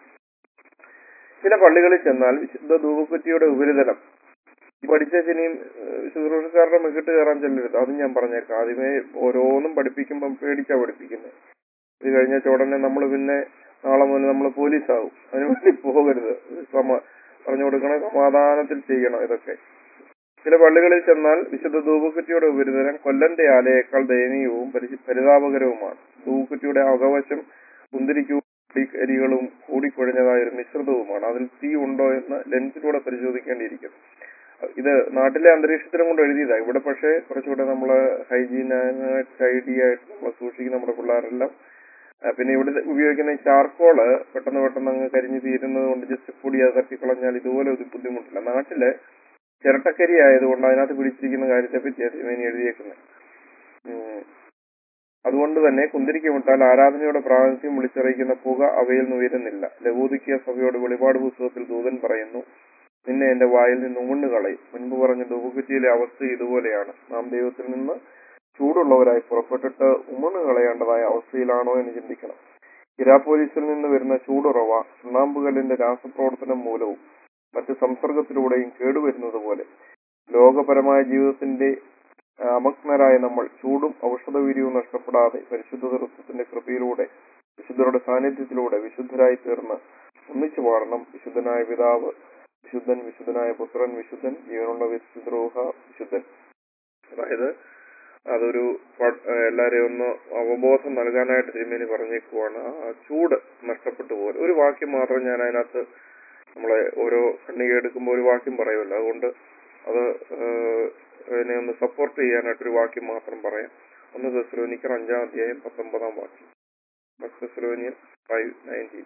ചില പള്ളികളിൽ ചെന്നാൽ വിശുദ്ധ ധൂപക്കുറ്റിയുടെ ഉപരിതലം ഈ പഠിച്ച ശനിയും ഏഹ്, ശുശ്രൂഷക്കാരുടെ മെക്കിട്ട് കയറാൻ ചെല്ലരുത് അതും ഞാൻ പറഞ്ഞേക്കാം ആദ്യമേ ഓരോന്നും പഠിപ്പിക്കുമ്പം പേടിച്ചാ പഠിപ്പിക്കുന്നത് ഇത് കഴിഞ്ഞ ഉടനെ നമ്മൾ പിന്നെ നാളെ മുതൽ നമ്മൾ പോലീസാവും അതിനുവേണ്ടി പോകരുത് സമ പറഞ്ഞു കൊടുക്കണം സമാധാനത്തിൽ ചെയ്യണം ഇതൊക്കെ ചില പള്ളികളിൽ ചെന്നാൽ വിശുദ്ധ ധൂപക്കുറ്റിയുടെ ഉപരിതലം കൊല്ലന്റെ ആലയേക്കാൾ ദയനീയവും പരി- പരിതാപകരവുമാണ് ധൂപക്കുറ്റിയുടെ അകവശം കുന്തിരിക്കവും അരികളും കൂടിക്കൊഴിഞ്ഞതായ ഒരു മിശ്രിതവുമാണ് അതിൽ തീ ഉണ്ടോ എന്ന് ലെൻസിലൂടെ പരിശോധിക്കേണ്ടിയിരിക്കുന്നു ഇത് നാട്ടിലെ അന്തരീക്ഷത്തിലും കൊണ്ട് എഴുതിയതാ ഇവിടെ പക്ഷേ കുറച്ചുകൂടെ നമ്മള് ഹൈജീനായിട്ട് ഐഡിയ ആയിട്ട് നമ്മൾ സൂക്ഷിക്കും നമ്മുടെ പിള്ളേരെല്ലാം ആ, പിന്നെ ഇവിടെ ഉപയോഗിക്കുന്ന ഈ ചാർക്കോള് പെട്ടെന്ന് പെട്ടെന്ന് അങ്ങ് കരിഞ്ഞു തീരുന്നത് കൊണ്ട് ജസ്റ്റ് പൊടി അത് തട്ടിക്കളഞ്ഞാൽ ഇതുപോലെ ഒരു ബുദ്ധിമുട്ടില്ല നാട്ടില് ചിരട്ടക്കരി ആയതുകൊണ്ട് അതിനകത്ത് പിടിച്ചിരിക്കുന്ന കാര്യത്തെ പറ്റി ഇവന് എഴുതിയേക്കുന്നത് ഉം. അതുകൊണ്ട് തന്നെ കുന്തിരിക്കം വിട്ടാൽ ആരാധനയുടെ പ്രാതിനിധ്യം വിളിച്ചറിയിക്കുന്ന പുക അവയിൽ നിന്ന് ഉയരുന്നില്ല ലഘൂതിക്കിയ സഭയോട് വെളിപാട് പുസ്തകത്തിൽ ദൂതൻ പറയുന്നു നിന്നെ എന്റെ വായിൽ നിന്ന് ഉമണ്ണു കളയും മുൻപ് പറഞ്ഞ ധൂപക്കുറ്റിയിലെ അവസ്ഥ ഇതുപോലെയാണ് നാം ദൈവത്തിൽ നിന്ന് ചൂടുള്ളവരായി പുറപ്പെട്ടിട്ട് ഉമണ്ണു കളയേണ്ടതായ അവസ്ഥയിലാണോ എന്ന് ചിന്തിക്കണം ഇരാപോലീസിൽ നിന്ന് വരുന്ന ചൂടുറവ ചുണ്ണാമ്പുകല്ലിന്റെ രാസപ്രവർത്തനം മൂലവും മറ്റ് സംസർഗത്തിലൂടെയും കേടുവരുന്നത് പോലെ ലോകപരമായ ജീവിതത്തിന്റെ ആ, അമഗ്നരായ നമ്മൾ ചൂടും ഔഷധവീര്യവും നഷ്ടപ്പെടാതെ പരിശുദ്ധ തൃത്വത്തിന്റെ കൃപയിലൂടെ വിശുദ്ധരുടെ സാന്നിധ്യത്തിലൂടെ വിശുദ്ധരായി തീർന്ന് ഒന്നിച്ചു പാടണം വിശുദ്ധനായ പിതാവ് വിശുദ്ധൻ വിശുദ്ധനായ പുത്രൻ വിശുദ്ധൻ ജീവനുള്ള വിശുദ്രോഹ വിശുദ്ധൻ അതായത് അതൊരു പ- ഏഹ് എല്ലാരെയും ഒന്ന് അവബോധം നൽകാനായിട്ട് തിരുമേനി പറഞ്ഞേക്കുവാണ് ആ ചൂട് നഷ്ടപ്പെട്ടു പോലെ ഒരു വാക്യം മാത്രം ഞാൻ അതിനകത്ത് നമ്മളെ ഓരോ ഖണ്ഡിക എടുക്കുമ്പോൾ ഒരു വാക്യം പറയുമല്ലോ അതുകൊണ്ട് അത് ഏഹ് അതിനെ ഒന്ന് സപ്പോർട്ട് ചെയ്യാനായിട്ട് ഒരു വാക്യം മാത്രം പറയാം ഒന്ന് ദസ്ലോനിക്കർ അഞ്ചാം അധ്യായം പത്തൊമ്പതാം വാക്യം first Thessalonian five nineteen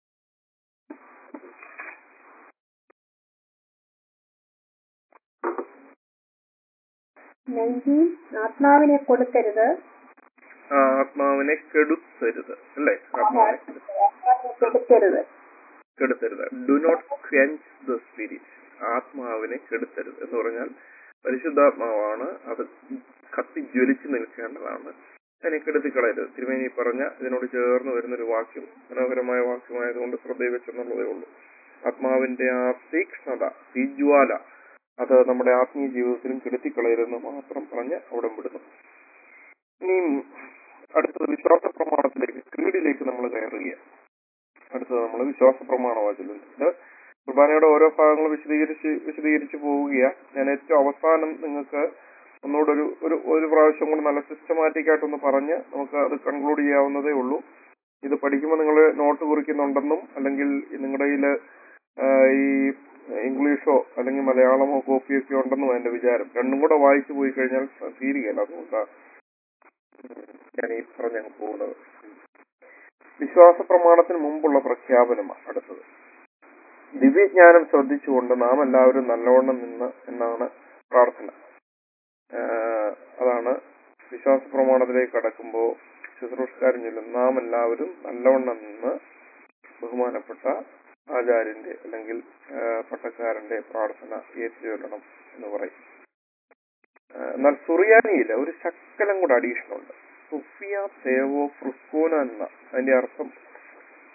nineteen ആത്മാവിനെ കൊടുക്കരുത് ആ ആത്മാവിനെ കെടുത്തരുത് അല്ലേ ആത്മാവിനെ ആത്മാവിനെ കൊടുക്കരുത് കെടുത്തരുത് do not quench the spirit ആത്മാവിനെ കെടുത്തരുത് എന്ന് പറഞ്ഞാൽ പരിശുദ്ധാത്മാവാണ് അത് കത്തി ജ്വലിച്ചു നിൽക്കേണ്ടതാണ് അതിനെ കെടുത്തി കളയരുത് തിരുമേനി പറഞ്ഞ ഇതിനോട് ചേർന്ന് വരുന്നൊരു വാക്യം മനോഹരമായ വാക്യമായതുകൊണ്ട് ശ്രദ്ധയിൽ വെച്ചെന്നുള്ളതേ ഉള്ളൂ ആത്മാവിന്റെ ആ തീക്ഷ്ണത തീജ്വാല അത് നമ്മുടെ ആത്മീയ ജീവിതത്തിലും കെടുത്തിക്കളയരുതെന്ന് മാത്രം പറഞ്ഞ് അവിടെ വിടുന്നു ഇനിയും അടുത്തത് വിശ്വാസ പ്രമാണത്തിലേക്ക് ക്രീഡിലേക്ക് നമ്മൾ കയറുകയാണ് അടുത്തത് നമ്മൾ വിശ്വാസ പ്രമാണമാണ് ചൊല്ലുന്നത് കുർബാനയുടെ ഓരോ ഭാഗങ്ങൾ വിശദീകരിച്ച് വിശദീകരിച്ച് പോവുകയാ ഞാൻ ഏറ്റവും അവസാനം നിങ്ങൾക്ക് ഒന്നുകൂടെ ഒരു ഒരു ഒരു പ്രാവശ്യം കൂടെ നല്ല സിസ്റ്റമാറ്റിക് ആയിട്ടൊന്ന് പറഞ്ഞ് നമുക്ക് അത് കൺക്ലൂഡ് ചെയ്യാവുന്നതേ ഉള്ളൂ ഇത് പഠിക്കുമ്പോൾ നിങ്ങൾ നോട്ട് കുറിക്കുന്നുണ്ടെന്നും അല്ലെങ്കിൽ നിങ്ങളുടെ കയ്യിൽ ഈ ഇംഗ്ലീഷോ അല്ലെങ്കിൽ മലയാളമോ കോപ്പിയൊക്കെ ഉണ്ടെന്നും എന്റെ വിചാരം രണ്ടും കൂടെ വായിച്ചു പോയി കഴിഞ്ഞാൽ തീരുകയില്ല അതുകൊണ്ടാണ് ഞാൻ ഈ പറഞ്ഞങ്ങ് പോകുന്നത് വിശ്വാസ പ്രമാണത്തിന് മുമ്പുള്ള പ്രഖ്യാപനമാണ് അടുത്തത് ദിവ്യജ്ഞാനം ശ്രദ്ധിച്ചുകൊണ്ട് നാം എല്ലാവരും നല്ലവണ്ണം നിന്ന് എന്നാണ് പ്രാർത്ഥന ആഹ് അതാണ് വിശ്വാസ പ്രമാണത്തിലേക്ക് കടക്കുമ്പോൾ ശുശ്രൂഷക്കാരൻ ചൊല്ലും നാം എല്ലാവരും നല്ലവണ്ണം നിന്ന് ബഹുമാനപ്പെട്ട ആചാര്യന്റെ അല്ലെങ്കിൽ ആഹ് പട്ടക്കാരന്റെ പ്രാർത്ഥന ഏറ്റുചൊല്ലണം എന്ന് പറയും ആഹ് എന്നാൽ സുറിയാനിയിൽ ഒരു ശക്കലം കൂടെ അഡീഷൻ ഉണ്ട് സുഫിയ സേവോ ഫ്രുസ്കോന എന്ന അതിന്റെ അർത്ഥം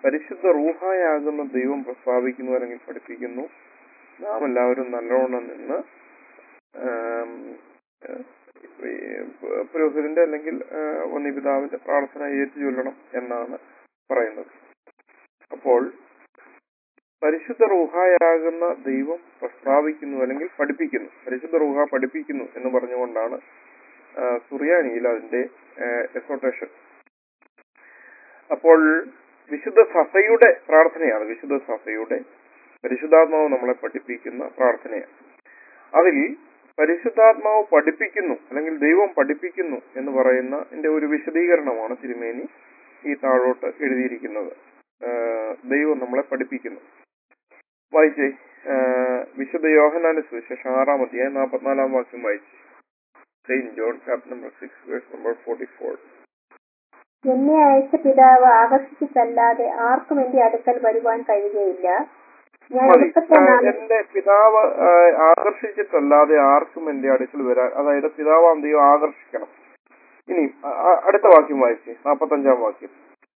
പരിശുദ്ധ റൂഹായാകുന്ന ദൈവം പ്രസ്താവിക്കുന്നു അല്ലെങ്കിൽ പഠിപ്പിക്കുന്നു നാം എല്ലാവരും നല്ലോണം നിന്ന് ആം, ഏഹ്, ഈ പുരോഹിതന്റെ അല്ലെങ്കിൽ ഏഹ്, വന്യപിതാവിന്റെ പ്രാർത്ഥന ഏറ്റു ചൊല്ലണം എന്നാണ് പറയുന്നത് അപ്പോൾ പരിശുദ്ധ റൂഹായാകുന്ന ദൈവം പ്രസ്താവിക്കുന്നു അല്ലെങ്കിൽ പഠിപ്പിക്കുന്നു പരിശുദ്ധ റൂഹ പഠിപ്പിക്കുന്നു എന്ന് പറഞ്ഞുകൊണ്ടാണ് ആ, സുറിയാനിയിൽ അതിന്റെ എക്സോട്ടേഷൻ അപ്പോൾ വിശുദ്ധ സഭയുടെ പ്രാർത്ഥനയാണ് വിശുദ്ധ സഭയുടെ പരിശുദ്ധാത്മാവ് നമ്മളെ പഠിപ്പിക്കുന്ന പ്രാർത്ഥനയാണ് അതിൽ പരിശുദ്ധാത്മാവ് പഠിപ്പിക്കുന്നു അല്ലെങ്കിൽ ദൈവം പഠിപ്പിക്കുന്നു എന്ന് പറയുന്ന എന്റെ ഒരു വിശദീകരണമാണ് തിരുമേനി ഈ താഴോട്ട് എഴുതിയിരിക്കുന്നത് ആ, ദൈവം നമ്മളെ പഠിപ്പിക്കുന്നു വായിച്ചേ ആ, വിശുദ്ധ യോഹനാന്റെ സുവിശേഷം ആറാം അധ്യായം നാൽപ്പത്തിനാലാം വാക്യം വായിച്ചു saint John chapter number six verse number forty four എന്നെ അയച്ച പിതാവ് ആകർഷിച്ചിട്ടല്ലാതെ ആർക്കും എന്റെ അടുക്കൽ വരുവാൻ കഴിയുകയില്ല ഞാൻ മതി ഒടുക്കത്തെ ആ, നാമ- എന്റെ പിതാവ് ആ, ആകർഷിച്ചിട്ടല്ലാതെ ആർക്കും എന്റെ അടുക്കൽ വരാൻ അതായത് പിതാവാം ദൈവം ആകർഷിക്കണം ഇനി ആ, ആ, അടുത്ത വാക്യം വായിച്ചേ നാപ്പത്തഞ്ചാം വാക്യം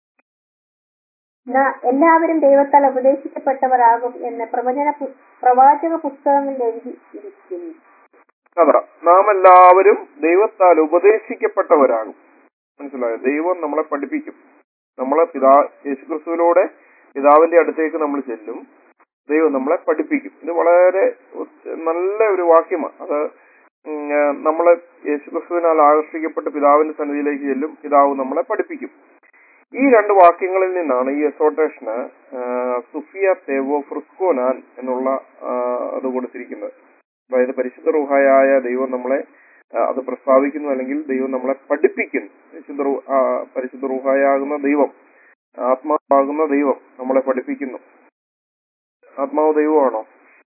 ന- എല്ലാവരും ദൈവത്താൽ ഉപദേശിക്കപ്പെട്ടവരാകും എന്ന് പ്രവചന പു- പ്രവാചക പുസ്തകങ്ങളിൽ എഴുതി ഇരിക്കുന്നു അതാ നാം എല്ലാവരും ദൈവത്താൽ ഉപദേശിക്കപ്പെട്ടവരാകും മനസ്സിലായോ ദൈവം നമ്മളെ പഠിപ്പിക്കും നമ്മളെ പിതാ യേശുക്രിസ്തുവിലൂടെ പിതാവിന്റെ അടുത്തേക്ക് നമ്മൾ ചെല്ലും ദൈവം നമ്മളെ പഠിപ്പിക്കും ഇത് വളരെ ഉച്ച- നല്ല ഒരു വാക്യമാണ് അത് ഉം, ആ, നമ്മളെ യേശുക്രിസ്തുവിനാൽ ആകർഷിക്കപ്പെട്ട് പിതാവിന്റെ സന്നിധിയിലേക്ക് ചെല്ലും പിതാവ് നമ്മളെ പഠിപ്പിക്കും ഈ രണ്ട് വാക്യങ്ങളിൽ നിന്നാണ് ഈ എസോട്ടേഷന് സുഫിയ തേവോ ഫ്രിസ്കോനാൻ എന്നുള്ള ആ, അത് കൊടുത്തിരിക്കുന്നത് അതായത് പരിശുദ്ധ റൂഹായ ദൈവം നമ്മളെ ആ, അത് പ്രസ്താവിക്കുന്നു അല്ലെങ്കിൽ ദൈവം നമ്മളെ പഠിപ്പിക്കുന്നു പരിശുദ്ധ റൂ- ആ, പരിശുദ്ധ റൂഹായാകുന്ന ദൈവം ആത്മാവാകുന്ന ദൈവം നമ്മളെ പഠിപ്പിക്കുന്നു ആത്മാവ് ദൈവമാണോ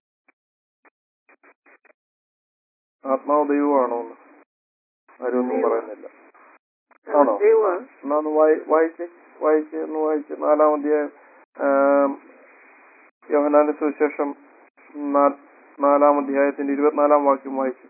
ആത്മാവ് ദൈവമാണോ എന്ന് ആരും ഒന്നും പറയുന്നില്ല ആണോ എന്നാ ഒന്ന് വായി- വായിച്ചേ വായിച്ചേ ഒന്ന് വായിച്ചേ നാലാം അധ്യായം ആം, യോഹന്നാന്റെ സുവിശേഷം നാ- നാലാം അധ്യായത്തിന്റെ ഇരുപത്തിനാലാം വാക്യം വായിച്ചു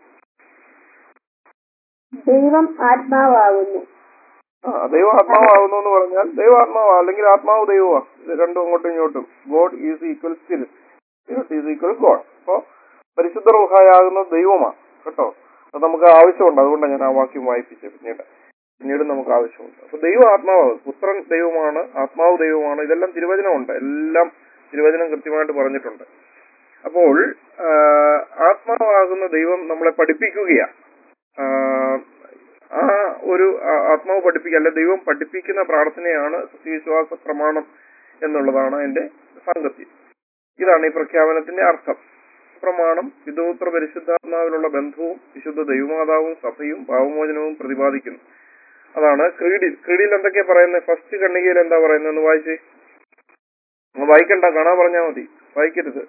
ദൈവം ആത്മാവാകുന്നു ആ ദൈവം ആത്മാവാകുന്നു എന്ന് പറഞ്ഞാൽ ദൈവം ആത്മാവാ അല്ലെങ്കിൽ ആത്മാവ് ദൈവമാ ഇത് രണ്ടും അങ്ങോട്ടും ഇങ്ങോട്ടും God is equal spirit spirit is equal God അപ്പോ പരിശുദ്ധ റൂഹായാകുന്ന ദൈവമാ കേട്ടോ അത് നമുക്ക് ആവശ്യമുണ്ട് അതുകൊണ്ടാണ് ഞാൻ ആ വാക്യം വായിപ്പിച്ചത് പിന്നീട് പിന്നീട് നമുക്ക് ആവശ്യമുണ്ട് അപ്പൊ ദൈവം ആത്മാവ് പുത്രൻ ദൈവമാണ് ആത്മാവ് ദൈവമാണ് ഇതെല്ലാം തിരുവചനമുണ്ട് എല്ലാം തിരുവചനം കൃത്യമായിട്ട് പറഞ്ഞിട്ടുണ്ട് അപ്പോൾ ആ, ആത്മാവാകുന്ന ദൈവം നമ്മളെ പഠിപ്പിക്കുകയാ ആ, ആ ഒരു ആ, ആത്മാവ് പഠിപ്പിക്കുക അല്ലെ ദൈവം പഠിപ്പിക്കുന്ന പ്രാർത്ഥനയാണ് സത്യവിശ്വാസ പ്രമാണം എന്നുള്ളതാണ് എന്റെ സാങ്കത്യം ഇതാണ് ഈ പ്രഖ്യാപനത്തിന്റെ അർത്ഥം പ്രമാണം പിതോത്ര പരിശുദ്ധാത്മാവിലുള്ള ബന്ധവും വിശുദ്ധ ദൈവമാതാവും സഭയും പാവമോചനവും പ്രതിപാദിക്കുന്നു അതാണ് ക്രീഡിൽ ക്രീഡിൽ എന്തൊക്കെയാ പറയുന്നത് ഫസ്റ്റ് കണ്ണികയിൽ എന്താ പറയുന്നത് ഒന്ന് വായിച്ചേ ഒന്ന് വായിക്കണ്ട കാണാൻ പറഞ്ഞാ മതി വായിക്കരുത്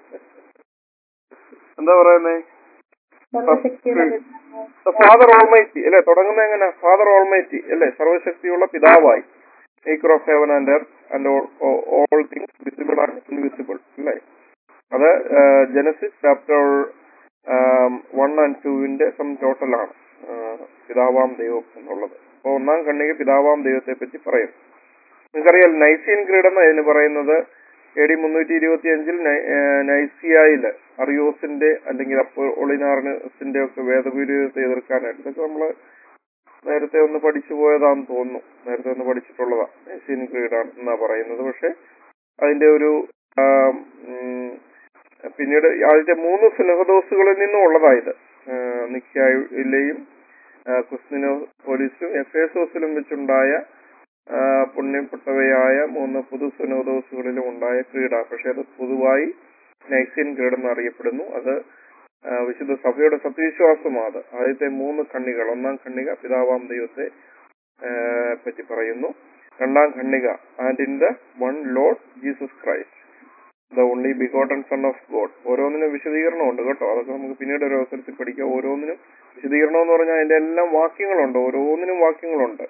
എന്താ പറയുന്നേ സർവശക്തിയുള്ള ഫാദർ ഓൾമൈറ്റി അല്ലെ തുടങ്ങുന്നത് എങ്ങനെ ഫാദർ ഓൾമൈറ്റി അല്ലെ സർവശക്തിയുള്ള പിതാവായി maker of heaven and earth and all things visible and invisible അല്ലെ അത് ജനസിസ് ചാപ്റ്റർ വൺ ആൻഡ് ടുവിന്റെ സം ടോട്ടലാണ് പിതാവാം ദൈവം എന്നുള്ളത് അപ്പൊ ഒന്നാം കണ്ണിക പിതാവാം ദൈവത്തെ പറ്റി പറയും നിങ്ങൾക്കറിയാം നൈസിയൻ ക്രീഡം അതിന് പറയുന്നത് എ ഡി മുന്നൂറ്റി ഇരുപത്തി അഞ്ചിൽ നൈസിയായില് അറിയോസിന്റെ അല്ലെങ്കിൽ ഒളിനാറിനസിന്റെ ഒക്കെ വേദപീഠത്തെ എതിർക്കാനായിട്ട് ഇതൊക്കെ നമ്മള് നേരത്തെ ഒന്ന് പഠിച്ചു പോയതാന്ന് തോന്നുന്നു നേരത്തെ ഒന്ന് പഠിച്ചിട്ടുള്ളതാ നൈസിയൻ ക്രീഡാണ് എന്നാ പറയുന്നത് പക്ഷെ അതിന്റെ ഒരു ആം, ഉം, പിന്നീട് ആദ്യത്തെ മൂന്ന് സിനഹദോസുകളിൽ നിന്നും ഉള്ളതായത് നിക്കായിലെയും ക്രിസ്തിനോ പോലീസിലും എഫേസോസിലും വെച്ചുണ്ടായ ആ, പുണ്യപ്പെട്ടവയായ മൂന്ന് പൊതു സുനോദോസുകളിലും ഉണ്ടായ ക്രീഡ പക്ഷെ അത് പൊതുവായി നൈസിയൻ ക്രീഡ എന്നറിയപ്പെടുന്നു അത് ആ, വിശുദ്ധ സഭയുടെ സത്യവിശ്വാസമാണ് അത് ആദ്യത്തെ മൂന്ന് കണ്ണികൾ ഒന്നാം കണ്ണിക പിതാവാം ദൈവത്തെ ആ, പറ്റി പറയുന്നു രണ്ടാം കണ്ണിക and in the one lord Jesus Christ the only begotten son of God ഓരോന്നിനും വിശദീകരണമുണ്ട് കേട്ടോ അതൊക്കെ നമുക്ക് പിന്നീട് ഒരു അവസരത്തിൽ പഠിക്കാം ഓരോന്നിനും വിശദീകരണം എന്ന് പറഞ്ഞാൽ അതിന്റെ എല്ലാം വാക്യങ്ങളുണ്ട് ഓരോന്നിനും വാക്യങ്ങളുണ്ട്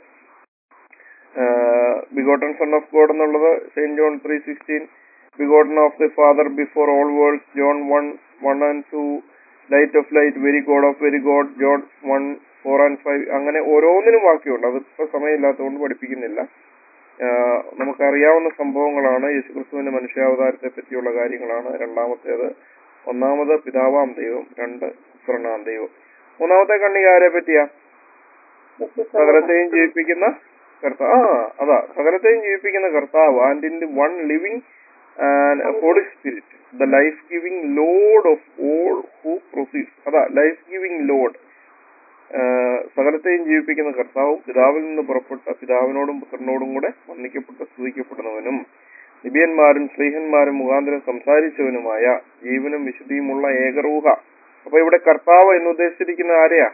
ബിഗോട്ടൺ സൺ ഓഫ് ഗോഡ് എന്നുള്ളത് saint John three sixteen begotten of the father before all worlds John one one and two light of light very God of very God John one four and five അങ്ങനെ ഓരോന്നിനും വാക്യമുണ്ട് അതിപ്പോ സമയമില്ലാത്തതുകൊണ്ട് പഠിപ്പിക്കുന്നില്ല ആ, നമുക്കറിയാവുന്ന സംഭവങ്ങളാണ് യേശുക്രിസ്തുവിന്റെ മനുഷ്യാവതാരത്തെ പറ്റിയുള്ള കാര്യങ്ങളാണ് രണ്ടാമത്തേത് ഒന്നാമത് പിതാവാം ദൈവം രണ്ട് പുത്രനാം ദൈവം മൂന്നാമത്തെ കണ്ണിക ആരെ പറ്റിയാ സകലത്തെയും ജീവിപ്പിക്കുന്ന കർത്താവ് ആ അതാ സകലത്തെയും ജീവിപ്പിക്കുന്ന കർത്താവ് and in the one living holy spirit the life giving lord of all who proceeds അതാ ലൈഫ് ഗിവിംഗ് ലോഡ് സകലത്തെയും ജീവിപ്പിക്കുന്ന കർത്താവും പിതാവിൽ നിന്ന് പുറപ്പെട്ട പിതാവിനോടും പുത്രനോടും കൂടെ വന്ദിക്കപ്പെട്ട സ്തുതിക്കപ്പെടുന്നവനും നിബിയന്മാരും സ്ലീഹന്മാരും മുഖാന്തരം സംസാരിച്ചവനുമായ ജീവനും വിശുദ്ധിയുമുള്ള ഏകറൂഹ അപ്പൊ ഇവിടെ കർത്താവ് എന്ന് ഉദ്ദേശിച്ചിരിക്കുന്ന ആരെയാ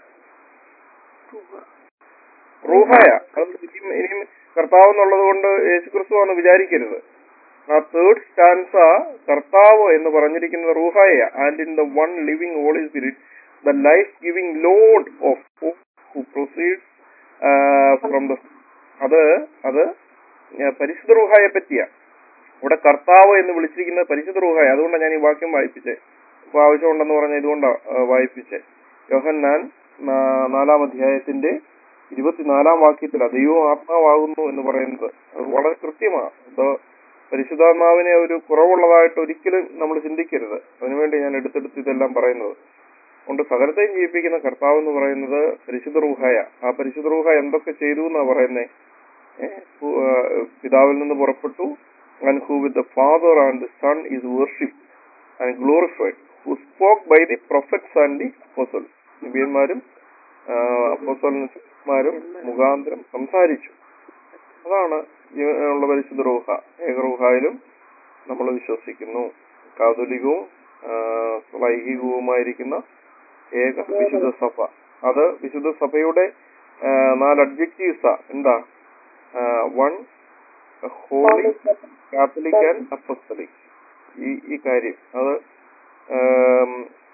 റൂഹായ അത് ഇനിയും ഇനിയും കർത്താവ് എന്നുള്ളത് കൊണ്ട് യേശുക്രിസ്തു എന്ന് വിചാരിക്കരുത് ആ തേർഡ് സ്റ്റാൻസ കർത്താവ് എന്ന് പറഞ്ഞിരിക്കുന്നത് റൂഹായ and in the one living holy spirit the life giving lord of who proceeds from the അത് അത് ഏർ പരിശുദ്ധ റൂഹായെ പറ്റിയാ ഇവിടെ കർത്താവ് എന്ന് വിളിച്ചിരിക്കുന്നത് പരിശുദ്ധ റൂഹായ അതുകൊണ്ടാണ് ഞാൻ ഈ വാക്യം വായിപ്പിച്ചേ ഇപ്പൊ ആവശ്യമുണ്ടെന്ന് പറഞ്ഞ ഇതുകൊണ്ടാണ് വായിപ്പിച്ചേ യോഹന്നാൻ നാ- നാലാം അധ്യായത്തിന്റെ ഇരുപത്തിനാലാം വാക്യത്തില ദൈവം ആത്മാവാകുന്നു എന്ന് പറയുന്നത് അത് വളരെ കൃത്യമാണ് അത് പരിശുദ്ധാത്മാവിനെ ഒരു കുറവുള്ളതായിട്ട് ഒരിക്കലും നമ്മൾ ചിന്തിക്കരുത് അതിനുവേണ്ടി ഞാൻ എടുത്തെടുത്ത് ഇതെല്ലാം പറയുന്നത് കൊണ്ട് സകലത്തെയും ജീവിപ്പിക്കുന്ന കർത്താവ് എന്ന് പറയുന്നത് പരിശുദ്ധ റൂഹായ ആ പരിശുദ്ധ റൂഹ എന്തൊക്കെ ചെയ്തു എന്നാ പറയുന്നേ ഏ, ഹു- ആ, പിതാവിൽ നിന്ന് പുറപ്പെട്ടു and who with the father and the son is worship and glorified who spoke by the prophets and the apostles നബിയന്മാരും അപ്പോസൽമാരും മുഖാന്തരം സംസാരിച്ചു അതാണ് ജീവനുള്ള പരിശുദ്ധ റൂഹ ഏകറൂഹായിലും നമ്മൾ വിശ്വസിക്കുന്നു കാതോലികവും ആ, ലൈംഗികവുമായിരിക്കുന്ന ഏക വിശുദ്ധ സഭ അത് വിശുദ്ധ സഭയുടെ ആ, നാല് അഡ്ജക്റ്റീവ്സാ എന്താ one holy catholic and apostolic ഈ ഈ കാര്യം അത് ആം,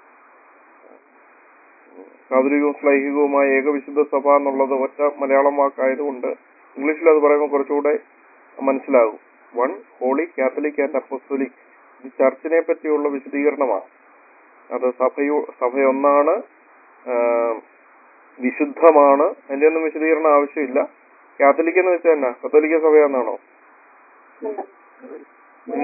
കാതോലികവും ശ്ലൈഹികവുമായ ഏകവിശുദ്ധ സഭ എന്നുള്ളത് ഒറ്റ മലയാളം വാക്കായതുകൊണ്ട് ഇംഗ്ലീഷിൽ അത് പറയുമ്പോൾ കുറച്ചുകൂടെ മനസ്സിലാകും one holy catholic and apostolic ഇത് ചർച്ചിനെ പറ്റിയുള്ള വിശദീകരണമാണ് അത് സഭയോ സഭയൊന്നാണ് ആം, വിശുദ്ധമാണ് അതിന്റെ ഒന്നും വിശദീകരണം ആവശ്യമില്ല കാത്തലിക് എന്ന് വെച്ചാൽ എന്നാ കത്തോലിക്ക സഭയാന്നാണോ പിന്നെ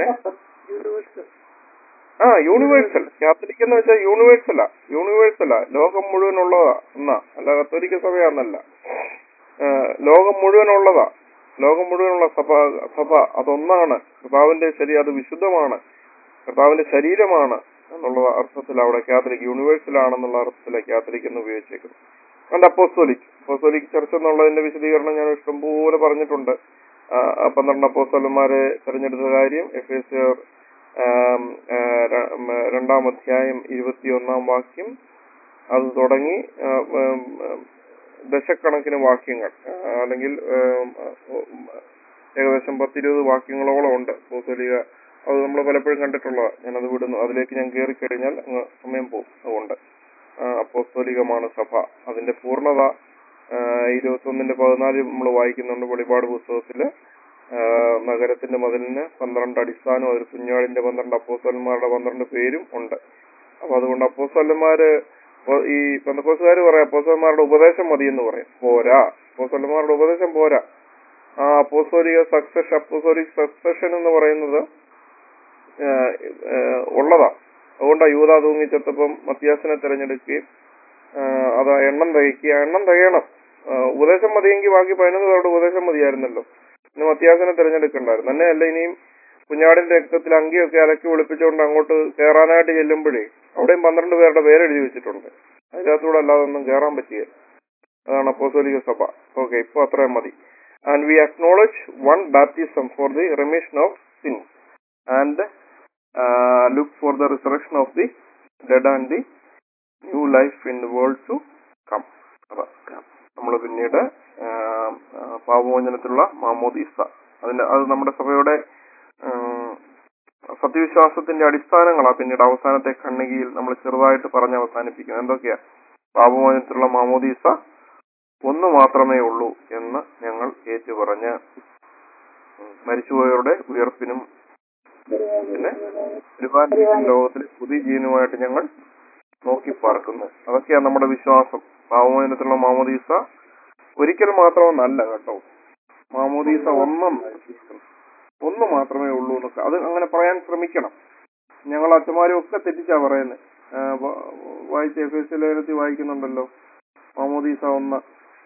ആ യൂണിവേഴ്സൽ കാത്തലിക് എന്ന് വെച്ചാൽ യൂണിവേഴ്സലാ യൂണിവേഴ്സലാ ലോകം മുഴുവനുള്ളതാ എന്നാ അല്ല കത്തോലിക്ക സഭയാന്നല്ല ആ, ലോകം മുഴുവനുള്ളതാ ലോകം മുഴുവനുള്ള സഭ സഭ അതൊന്നാണ് കർത്താവിന്റെ ശരി അത് വിശുദ്ധമാണ് കർത്താവിന്റെ ശരീരമാണ് എന്നുള്ള അർത്ഥത്തിൽ അവിടെ കാത്തലിക് യൂണിവേഴ്സൽ ആണെന്നുള്ള അർത്ഥത്തിലെ കാത്തലിക് എന്ന് ഉപയോഗിച്ചേക്കുന്നു അതുകൊണ്ട് അപ്പോസ്തോലിക് അപ്പോസ്തോലിക് ചർച്ച എന്നുള്ളതിന്റെ വിശദീകരണം ഞാൻ ഇഷ്ടംപോലെ പറഞ്ഞിട്ടുണ്ട് ആ, ആ പന്ത്രണ്ട് അപ്പോസ്തലന്മാരെ തെരഞ്ഞെടുത്ത കാര്യം എഫ് എസ് രണ്ടാം അധ്യായം ഇരുപത്തിയൊന്നാം വാക്യം അത് തുടങ്ങി ആ, ഉം, ഉം, ദശക്കണക്കിന് വാക്യങ്ങൾ ആ, അല്ലെങ്കിൽ ഉം, ഉം, ഏകദേശം പത്തിരുപത് വാക്യങ്ങളോളം ഉണ്ട് അപ്പോസ്തലിക അത് നമ്മൾ പലപ്പോഴും കണ്ടിട്ടുള്ളതാണ് ഞാനത് വിടുന്നു അതിലേക്ക് ഞാൻ കയറി കഴിഞ്ഞാൽ അങ്ങ് സമയം പോകും അതുകൊണ്ട് ആ, അപ്പോസ്തോലികമാണ് സഭ അതിന്റെ പൂർണ്ണത ഇരുപത്തൊന്നിന്റെ പതിനാല് നമ്മൾ വായിക്കുന്നുണ്ട് വെളിപാട് പുസ്തകത്തില് ആ, നഗരത്തിന്റെ മതിലിന് പന്ത്രണ്ട് അടിസ്ഥാനവും അതിൽ കുഞ്ഞാടിന്റെ പന്ത്രണ്ട് അപ്പോസ്തലന്മാരുടെ പന്ത്രണ്ട് പേരും ഉണ്ട് അപ്പൊ അതുകൊണ്ട് അപ്പോസ്തലന്മാര് ഇപ്പൊ ഈ പെന്തക്കോസുകാർ പറയാം അപ്പോസ്തലന്മാരുടെ ഉപദേശം മതി എന്ന് പറയും പോരാ അപ്പോസ്തലന്മാരുടെ ഉപദേശം പോരാ ആ അപ്പോസ്തോലിക സക്സഷൻ അപ്പോസ്തോലിക് സക്സഷൻ എന്ന് പറയുന്നത് ഏഹ്, ഏഹ്, ഉള്ളതാ അതുകൊണ്ടാണ് യൂത തൂങ്ങിച്ചെത്തപ്പം മത്യാസിനെ തിരഞ്ഞെടുക്കുകയും ആഹ്, അത് എണ്ണം തികയ്ക്കുക എണ്ണം തികയണം ആഹ്, ഉപദേശം മതിയെങ്കിൽ ബാക്കി പതിനൊന്ന് പേരുടെ ഉപദേശം മതിയായിരുന്നല്ലോ ഇന്ന് മത്യാസിനെ തിരഞ്ഞെടുക്കണ്ടായിരുന്നു തന്നെയല്ല ഇനിയും കുഞ്ഞാടിന്റെ രക്തത്തിൽ അങ്കിയൊക്കെ അലക്കി ഒളിപ്പിച്ചുകൊണ്ട് അങ്ങോട്ട് കയറാനായിട്ട് ചെല്ലുമ്പോഴേ അവിടെയും പന്ത്രണ്ട് പേരുടെ പേരെഴുതി വെച്ചിട്ടുണ്ട് അതിനകത്തൂടെ അല്ലാതെ ഒന്നും കയറാൻ പറ്റിയത് അതാണ് അപ്പോസോലിക സഭ ഓക്കെ ഇപ്പൊ അത്രയും മതി and we acknowledge one baptism for the remission of sin and look for the resurrection of the dead and the new life in the world to come നമ്മൾ പിന്നീട് ആ, ആ, പാപമോചനത്തിലുള്ള മാമോദീസ അതിന്റെ അത് നമ്മുടെ സഭയുടെ ആ, സത്യവിശ്വാസത്തിന്റെ അടിസ്ഥാനങ്ങളാ പിന്നീട് അവസാനത്തെ ഖണ്ഡികയിൽ നമ്മൾ ചെറുതായിട്ട് പറഞ്ഞ് അവസാനിപ്പിക്കുന്നത് എന്തൊക്കെയാ പാപമോചനത്തിലുള്ള മാമോദീസ ഒന്ന് മാത്രമേ ഉള്ളൂ എന്ന് ഞങ്ങൾ ഏറ്റുപറഞ്ഞ് ഉം, മരിച്ചുപോയവരുടെ ഉയർപ്പിനും പിന്നെ ഒരുപാട് ലോകത്തിലെ പുതിയ ജീവനുമായിട്ട് ഞങ്ങൾ നോക്കി പാർക്കുന്നു അതൊക്കെയാണ് നമ്മുടെ വിശ്വാസം പാവമോചനത്തിലുള്ള മാമോദീസ ഒരിക്കൽ മാത്രമെന്നല്ല കേട്ടോ മാമോദീസ ഒന്നെന്നായിരിക്കും ഒന്ന് മാത്രമേ ഉള്ളൂ എന്നൊക്കെ അത് അങ്ങനെ പറയാൻ ശ്രമിക്കണം ഞങ്ങൾ അച്ഛന്മാരും ഒക്കെ തെറ്റിച്ചാ പറയുന്നത് വായിച്ച എഫ് എസ് ലേഖനത്തിൽ വായിക്കുന്നുണ്ടല്ലോ മാമോദീസ ഒന്ന്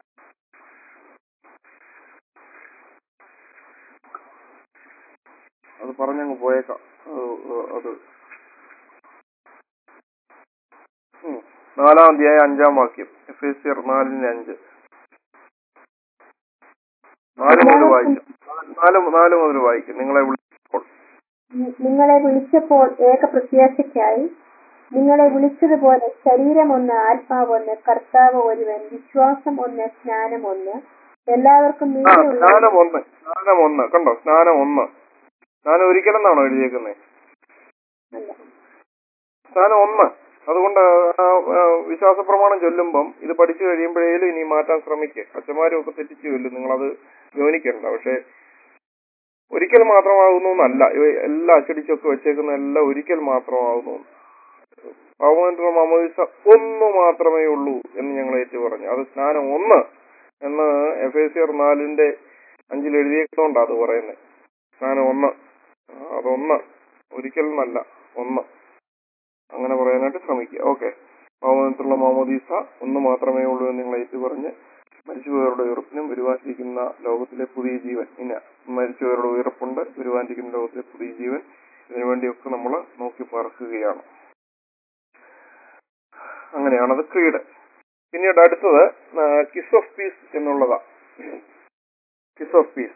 അത് പറഞ്ഞങ്ങ് പോയേക്കാം അത് അത് ഉം. നാലാം അധ്യായം അഞ്ചാം വാക്യം എഫ് എസ് സി നാലിന് അഞ്ച് നാല് മുതൽ വായിക്കാം നാല് നാല് മുതൽ വായിക്കും നിങ്ങളെ വിളിച്ചപ്പോൾ നി- നിങ്ങളെ വിളിച്ചപ്പോൾ ഏക പ്രത്യാശയ്ക്കായി നിങ്ങളെ വിളിച്ചതുപോലെ ശരീരം ഒന്ന് ആത്മാവ് ഒന്ന് കർത്താവ് ഒരുവൻ വിശ്വാസം ഒന്ന് സ്നാനം ഒന്ന് എല്ലാവർക്കും ആ മീതെയുള്ള സ്നാനം ഒന്ന് സ്നാനം ഒന്ന് കണ്ടോ സ്നാനം ഒന്ന് സ്നാനം ഒരിക്കലെന്നാണോ എഴുതിയേക്കുന്നത് അല്ല. സ്നാനം ഒന്ന് അതുകൊണ്ട് ആ, ആ, വിശ്വാസ പ്രമാണം ചൊല്ലുമ്പം ഇത് പഠിച്ചു കഴിയുമ്പോഴേലും ഇനി മാറ്റാൻ ശ്രമിക്കുക അച്ഛന്മാരും ഒക്കെ തെറ്റിച്ചു ചൊല്ലും നിങ്ങളത് ഗവനിക്കണ്ട പക്ഷെ ഒരിക്കൽ മാത്രമാകുന്നു എന്നല്ല ഇവ എല്ലാം അച്ചടിച്ചൊക്കെ വെച്ചേക്കുന്ന എല്ലാം ഒരിക്കൽ മാത്രമാകുന്നു പാവമായിട്ടുള്ള മാമോദിസ ഒന്ന് മാത്രമേ ഉള്ളൂ എന്ന് ഞങ്ങൾ ഏറ്റു പറഞ്ഞു അത് സ്നാനം ഒന്ന് എന്ന് എഫ് എ സി ആർ നാലിന്റെ അഞ്ചിൽ എഴുതിയേക്കുന്നോണ്ടാ അത് പറയുന്നത് സ്നാനം ഒന്ന് ആ, അതൊന്ന് ഒരിക്കൽ എന്നല്ല ഒന്ന് അങ്ങനെ പറയാനായിട്ട് ശ്രമിക്കുക ഓക്കെ പാവമായിട്ടുള്ള മാമോദീസ ഒന്ന് മാത്രമേ ഉള്ളൂ എന്ന് നിങ്ങൾ ഏറ്റു പറഞ്ഞ് മരിച്ചുപോയവരുടെ ഉയർപ്പിനും വരുവാനിരിക്കുന്ന ലോകത്തിലെ പുതിയ ജീവൻ ഇന്ന മരിച്ചുപോയവരുടെ ഉയർപ്പുണ്ട് വരുവാനിരിക്കുന്ന ലോകത്തിലെ പുതിയ ജീവൻ ഇതിനുവേണ്ടിയൊക്കെ നമ്മൾ നോക്കി പാർക്കുകയാണ് അങ്ങനെയാണത് ക്രീഡ് പിന്നീട് അടുത്തത് കിസ് ഓഫ് പീസ് എന്നുള്ളതാ കിസ് ഓഫ് പീസ്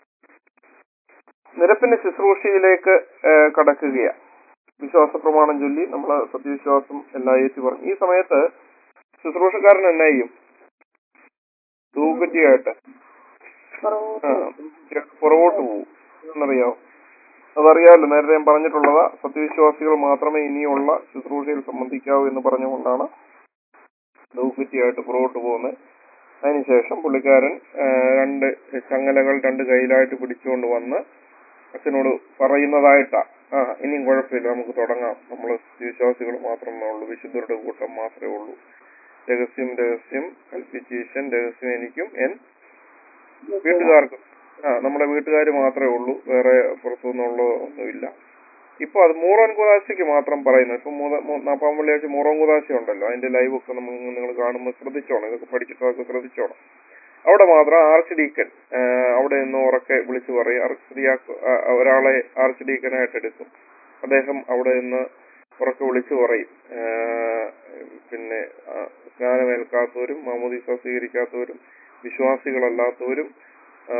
നിരപ്പിന്റെ ശുശ്രൂഷയിലേക്ക് ഏഹ്, കടക്കുകയാണ് വിശ്വാസ പ്രമാണം ചൊല്ലി നമ്മൾ സത്യവിശ്വാസം എല്ലാം ഏറ്റു പറഞ്ഞു ഈ സമയത്ത് ശുശ്രൂഷക്കാരൻ എന്നാ ചെയ്യും തൂക്കുറ്റിയായിട്ട് ആ, പുറകോട്ട് പോകും എന്നറിയാവോ അതറിയാമല്ലോ നേരത്തെ ഞാൻ പറഞ്ഞിട്ടുള്ളതാ സത്യവിശ്വാസികൾ മാത്രമേ ഇനിയുള്ള ശുശ്രൂഷയിൽ സംബന്ധിക്കാവൂ എന്ന് പറഞ്ഞുകൊണ്ടാണ് ദൗക്കുറ്റിയായിട്ട് പുറകോട്ട് പോകുന്നത് അതിനുശേഷം പുള്ളിക്കാരൻ ആ, രണ്ട് ചങ്ങലകൾ രണ്ട് കയ്യിലായിട്ട് പിടിച്ചുകൊണ്ട് വന്ന് അച്ഛനോട് പറയുന്നതായിട്ടാ ആ ഇനിയും കുഴപ്പമില്ല നമുക്ക് തുടങ്ങാം നമ്മൾ വിശ്വാസികൾ മാത്രമേ ഉള്ളൂ വിശുദ്ധരുടെ കൂട്ടം മാത്രമേ ഉള്ളൂ രഹസ്യം രഹസ്യം കൽപ്പിച്ചീശൻ രഹസ്യം എനിക്കും എൻ വീട്ടുകാർക്കും ആ നമ്മുടെ വീട്ടുകാർ മാത്രമേ ഉള്ളൂ വേറെ പുറത്തുനിന്നുള്ള ഒന്നുമില്ല ഇപ്പൊ അത് മൂറോൻ കുദാശയ്ക്ക് മാത്രം പറയുന്നു ഇപ്പൊ നാപ്പാം വെള്ളിയാഴ്ച മൂറോൻ കുദാശ ഉണ്ടല്ലോ അതിന്റെ ലൈവ് ഒക്കെ നമ്മൾ നിങ്ങൾ കാണുമ്പോൾ ശ്രദ്ധിച്ചോണം ഇതൊക്കെ പഠിച്ചിട്ടൊക്കെ ശ്രദ്ധിച്ചോണം അവിടെ മാത്രം ആർച്ച് ഡീക്കൻ അവിടെ നിന്ന് ഉറക്കെ വിളിച്ചു പറയും ആർച്ച് ഡീയാക്ക് ഒരാളെ ആർച്ച് ഡീക്കനായിട്ട് എടുക്കും അദ്ദേഹം അവിടെ നിന്ന് ഉറക്കെ വിളിച്ചു പറയും ആ, പിന്നെ ആ, സ്നാനമേൽക്കാത്തവരും മാമോദീസ സ്വീകരിക്കാത്തവരും വിശ്വാസികളല്ലാത്തവരും ആ,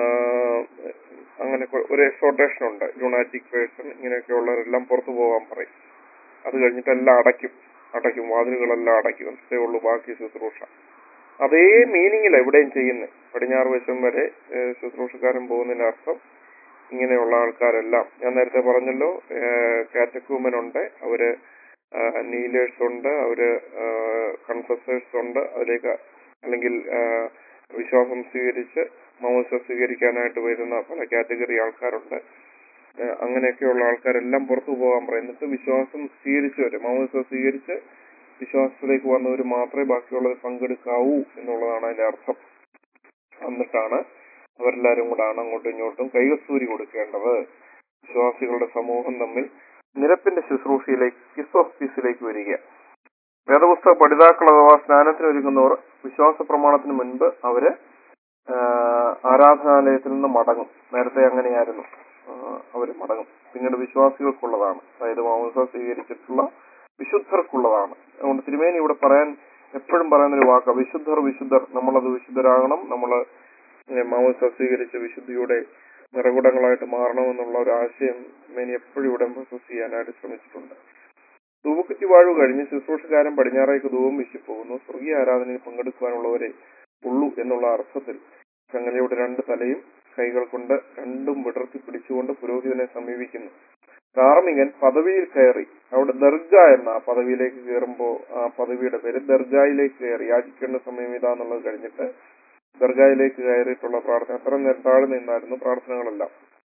അങ്ങനെ കൊ- ഒരു എക്സോട്ടേഷൻ ഉണ്ട് ലുണാറ്റിക് പേഴ്സൺ ഇങ്ങനെയൊക്കെയുള്ളവരെല്ലാം പുറത്തു പോകാൻ പറയും അത് കഴിഞ്ഞിട്ട് എല്ലാം അടയ്ക്കും അടയ്ക്കും വാതിലുകളെല്ലാം അടയ്ക്കും എന്നിട്ടേ ഉള്ളൂ ബാക്കി ശുശ്രൂഷ അതേ മീനിങ്ങിൽ എവിടെയും ചെയ്യുന്നത് പടിഞ്ഞാറ് വശം വരെ ഏഹ്, ശുശ്രൂഷക്കാരൻ പോകുന്നതിന്റെ അർത്ഥം ഇങ്ങനെയുള്ള ആൾക്കാരെല്ലാം ഞാൻ നേരത്തെ പറഞ്ഞല്ലോ കാറ്റക്കൂമൻ ഉണ്ട് അവര് നീലേഴ്സ് ഉണ്ട് അവര് കൺഫസേഴ്സ് ഉണ്ട് അതിലേക്ക് അല്ലെങ്കിൽ ആ, വിശ്വാസം സ്വീകരിച്ച് മൗസ സ്വീകരിക്കാനായിട്ട് വരുന്ന പല കാറ്റഗറി ആൾക്കാരുണ്ട് ആ, അങ്ങനെയൊക്കെയുള്ള ആൾക്കാരെല്ലാം പുറത്തു പോകാൻ പറയും എന്നിട്ട് വിശ്വാസം സ്വീകരിച്ചവര് മൗസ സ്വീകരിച്ച് വിശ്വാസത്തിലേക്ക് വന്നവർ മാത്രമേ ബാക്കിയുള്ളത് പങ്കെടുക്കാവൂ എന്നുള്ളതാണ് അതിന്റെ അർത്ഥം എന്നിട്ടാണ് അവരെല്ലാരും കൂടാണ് അങ്ങോട്ടും ഇങ്ങോട്ടും കൈകസ്തൂരി കൊടുക്കേണ്ടത് വിശ്വാസികളുടെ സമൂഹം തമ്മിൽ നിരപ്പിന്റെ ശുശ്രൂഷയിലേക്ക് കിസ് ഓഫ് പീസിലേക്ക് വരിക വേദപുസ്തക പഠിതാക്കൾ അഥവാ സ്നാനത്തിന് ഒരുങ്ങുന്നവർ വിശ്വാസ പ്രമാണത്തിന് മുൻപ് അവര് ആ, ആരാധനാലയത്തിൽ നിന്ന് മടങ്ങും നേരത്തെ അങ്ങനെയായിരുന്നു ആ, അവര് മടങ്ങും പിന്നീട് വിശ്വാസികൾക്കുള്ളതാണ് അതായത് മാമോസ സ്വീകരിച്ചിട്ടുള്ള വിശുദ്ധർക്കുള്ളതാണ് അതുകൊണ്ട് തിരുമേനി ഇവിടെ പറയാൻ എപ്പോഴും പറയുന്ന ഒരു വാക്ക് വിശുദ്ധർ വിശുദ്ധർ നമ്മളത് വിശുദ്ധരാകണം നമ്മള് മാമോസ സ്വീകരിച്ച വിശുദ്ധിയുടെ നിറകുടങ്ങളായിട്ട് മാറണമെന്നുള്ള ഒരു ആശയം മേനി എപ്പോഴും ഇവിടെ എംഫസസ് ചെയ്യാനായിട്ട് ശ്രമിച്ചിട്ടുണ്ട് ധൂപക്കുറ്റി വാഴു കഴിഞ്ഞ് ശുശ്രൂഷകാരൻ പടിഞ്ഞാറേക്ക് ധൂപം വീശിപ്പോകുന്നു സ്വർഗീയ ആരാധനയിൽ പങ്കെടുക്കുവാനുള്ളവരെ ഉള്ളൂ എന്നുള്ള അർത്ഥത്തിൽ ചങ്ങലയുടെ രണ്ട് തലയും കൈകൾ കൊണ്ട് രണ്ടും വിടർത്തി പിടിച്ചുകൊണ്ട് പുരോഹിതനെ സമീപിക്കുന്നു ധാർമ്മികൻ പദവിയിൽ കയറി അവിടെ ദർഗ എന്ന ആ പദവിയിലേക്ക് കയറുമ്പോൾ ആ പദവിയുടെ പേര് ദർഗായിലേക്ക് കയറി യാചിക്കേണ്ട സമയം ഇതാന്നുള്ളത് കഴിഞ്ഞിട്ട് ദർഗായിലേക്ക് കയറിയിട്ടുള്ള പ്രാർത്ഥന അത്ര നേരം താഴെ നിന്നായിരുന്നു പ്രാർത്ഥനകളെല്ലാം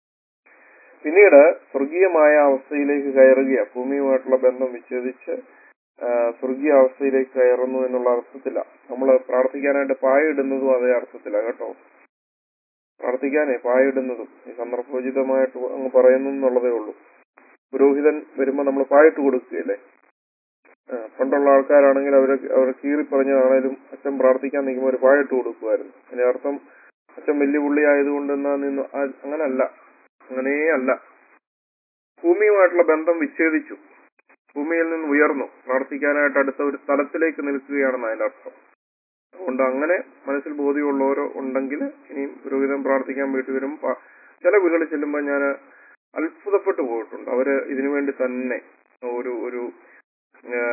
പിന്നീട് സ്വർഗീയമായ അവസ്ഥയിലേക്ക് കയറുക ഭൂമിയുമായിട്ടുള്ള ബന്ധം വിച്ഛേദിച്ച് ആ, സ്വർഗീയ അവസ്ഥയിലേക്ക് കയറുന്നു എന്നുള്ള അർത്ഥത്തില നമ്മൾ പ്രാർത്ഥിക്കാനായിട്ട് പായ ഇടുന്നതും അതേ അർത്ഥത്തില കേട്ടോ പ്രാർത്ഥിക്കാനേ പായിടുന്നതും ഈ സന്ദർഭോചിതമായിട്ട് അങ്ങ് പറയുന്നു എന്നുള്ളതേ ഉള്ളൂ പുരോഹിതൻ വരുമ്പോ നമ്മൾ പായിട്ട് കൊടുക്കുകയല്ലേ ആ, പണ്ടുള്ള ആൾക്കാരാണെങ്കിൽ അവര് അവർ കീറി പറഞ്ഞതാണേലും അച്ഛൻ പ്രാർത്ഥിക്കാൻ നിൽക്കുമ്പോൾ ഒരു പായിട്ട് കൊടുക്കുമായിരുന്നു അതിന്റെ അർത്ഥം അച്ഛൻ വലിയ പുള്ളി ആയതുകൊണ്ട് എന്നാ നിന്ന് ആ- അങ്ങനല്ല അങ്ങനേ അല്ല ഭൂമിയുമായിട്ടുള്ള ബന്ധം വിച്ഛേദിച്ചു ഭൂമിയിൽ നിന്ന് ഉയർന്നു പ്രാർത്ഥിക്കാനായിട്ട് അടുത്ത ഒരു സ്ഥലത്തിലേക്ക് നിൽക്കുകയാണെന്ന് അതിന്റെ അർത്ഥം അതുകൊണ്ട് അങ്ങനെ മനസ്സിൽ ബോധ്യമുള്ളവരോ ഉണ്ടെങ്കിൽ ഇനിയും പുരോഹിതൻ പ്രാർത്ഥിക്കാൻ വീട്ടിൽ വരും പ- ചില വീടുകളിൽ ചെല്ലുമ്പോൾ ഞാൻ അത്ഭുതപ്പെട്ടു പോയിട്ടുണ്ട് അവര് ഇതിനു വേണ്ടി തന്നെ ഒരു ഒരു ആ,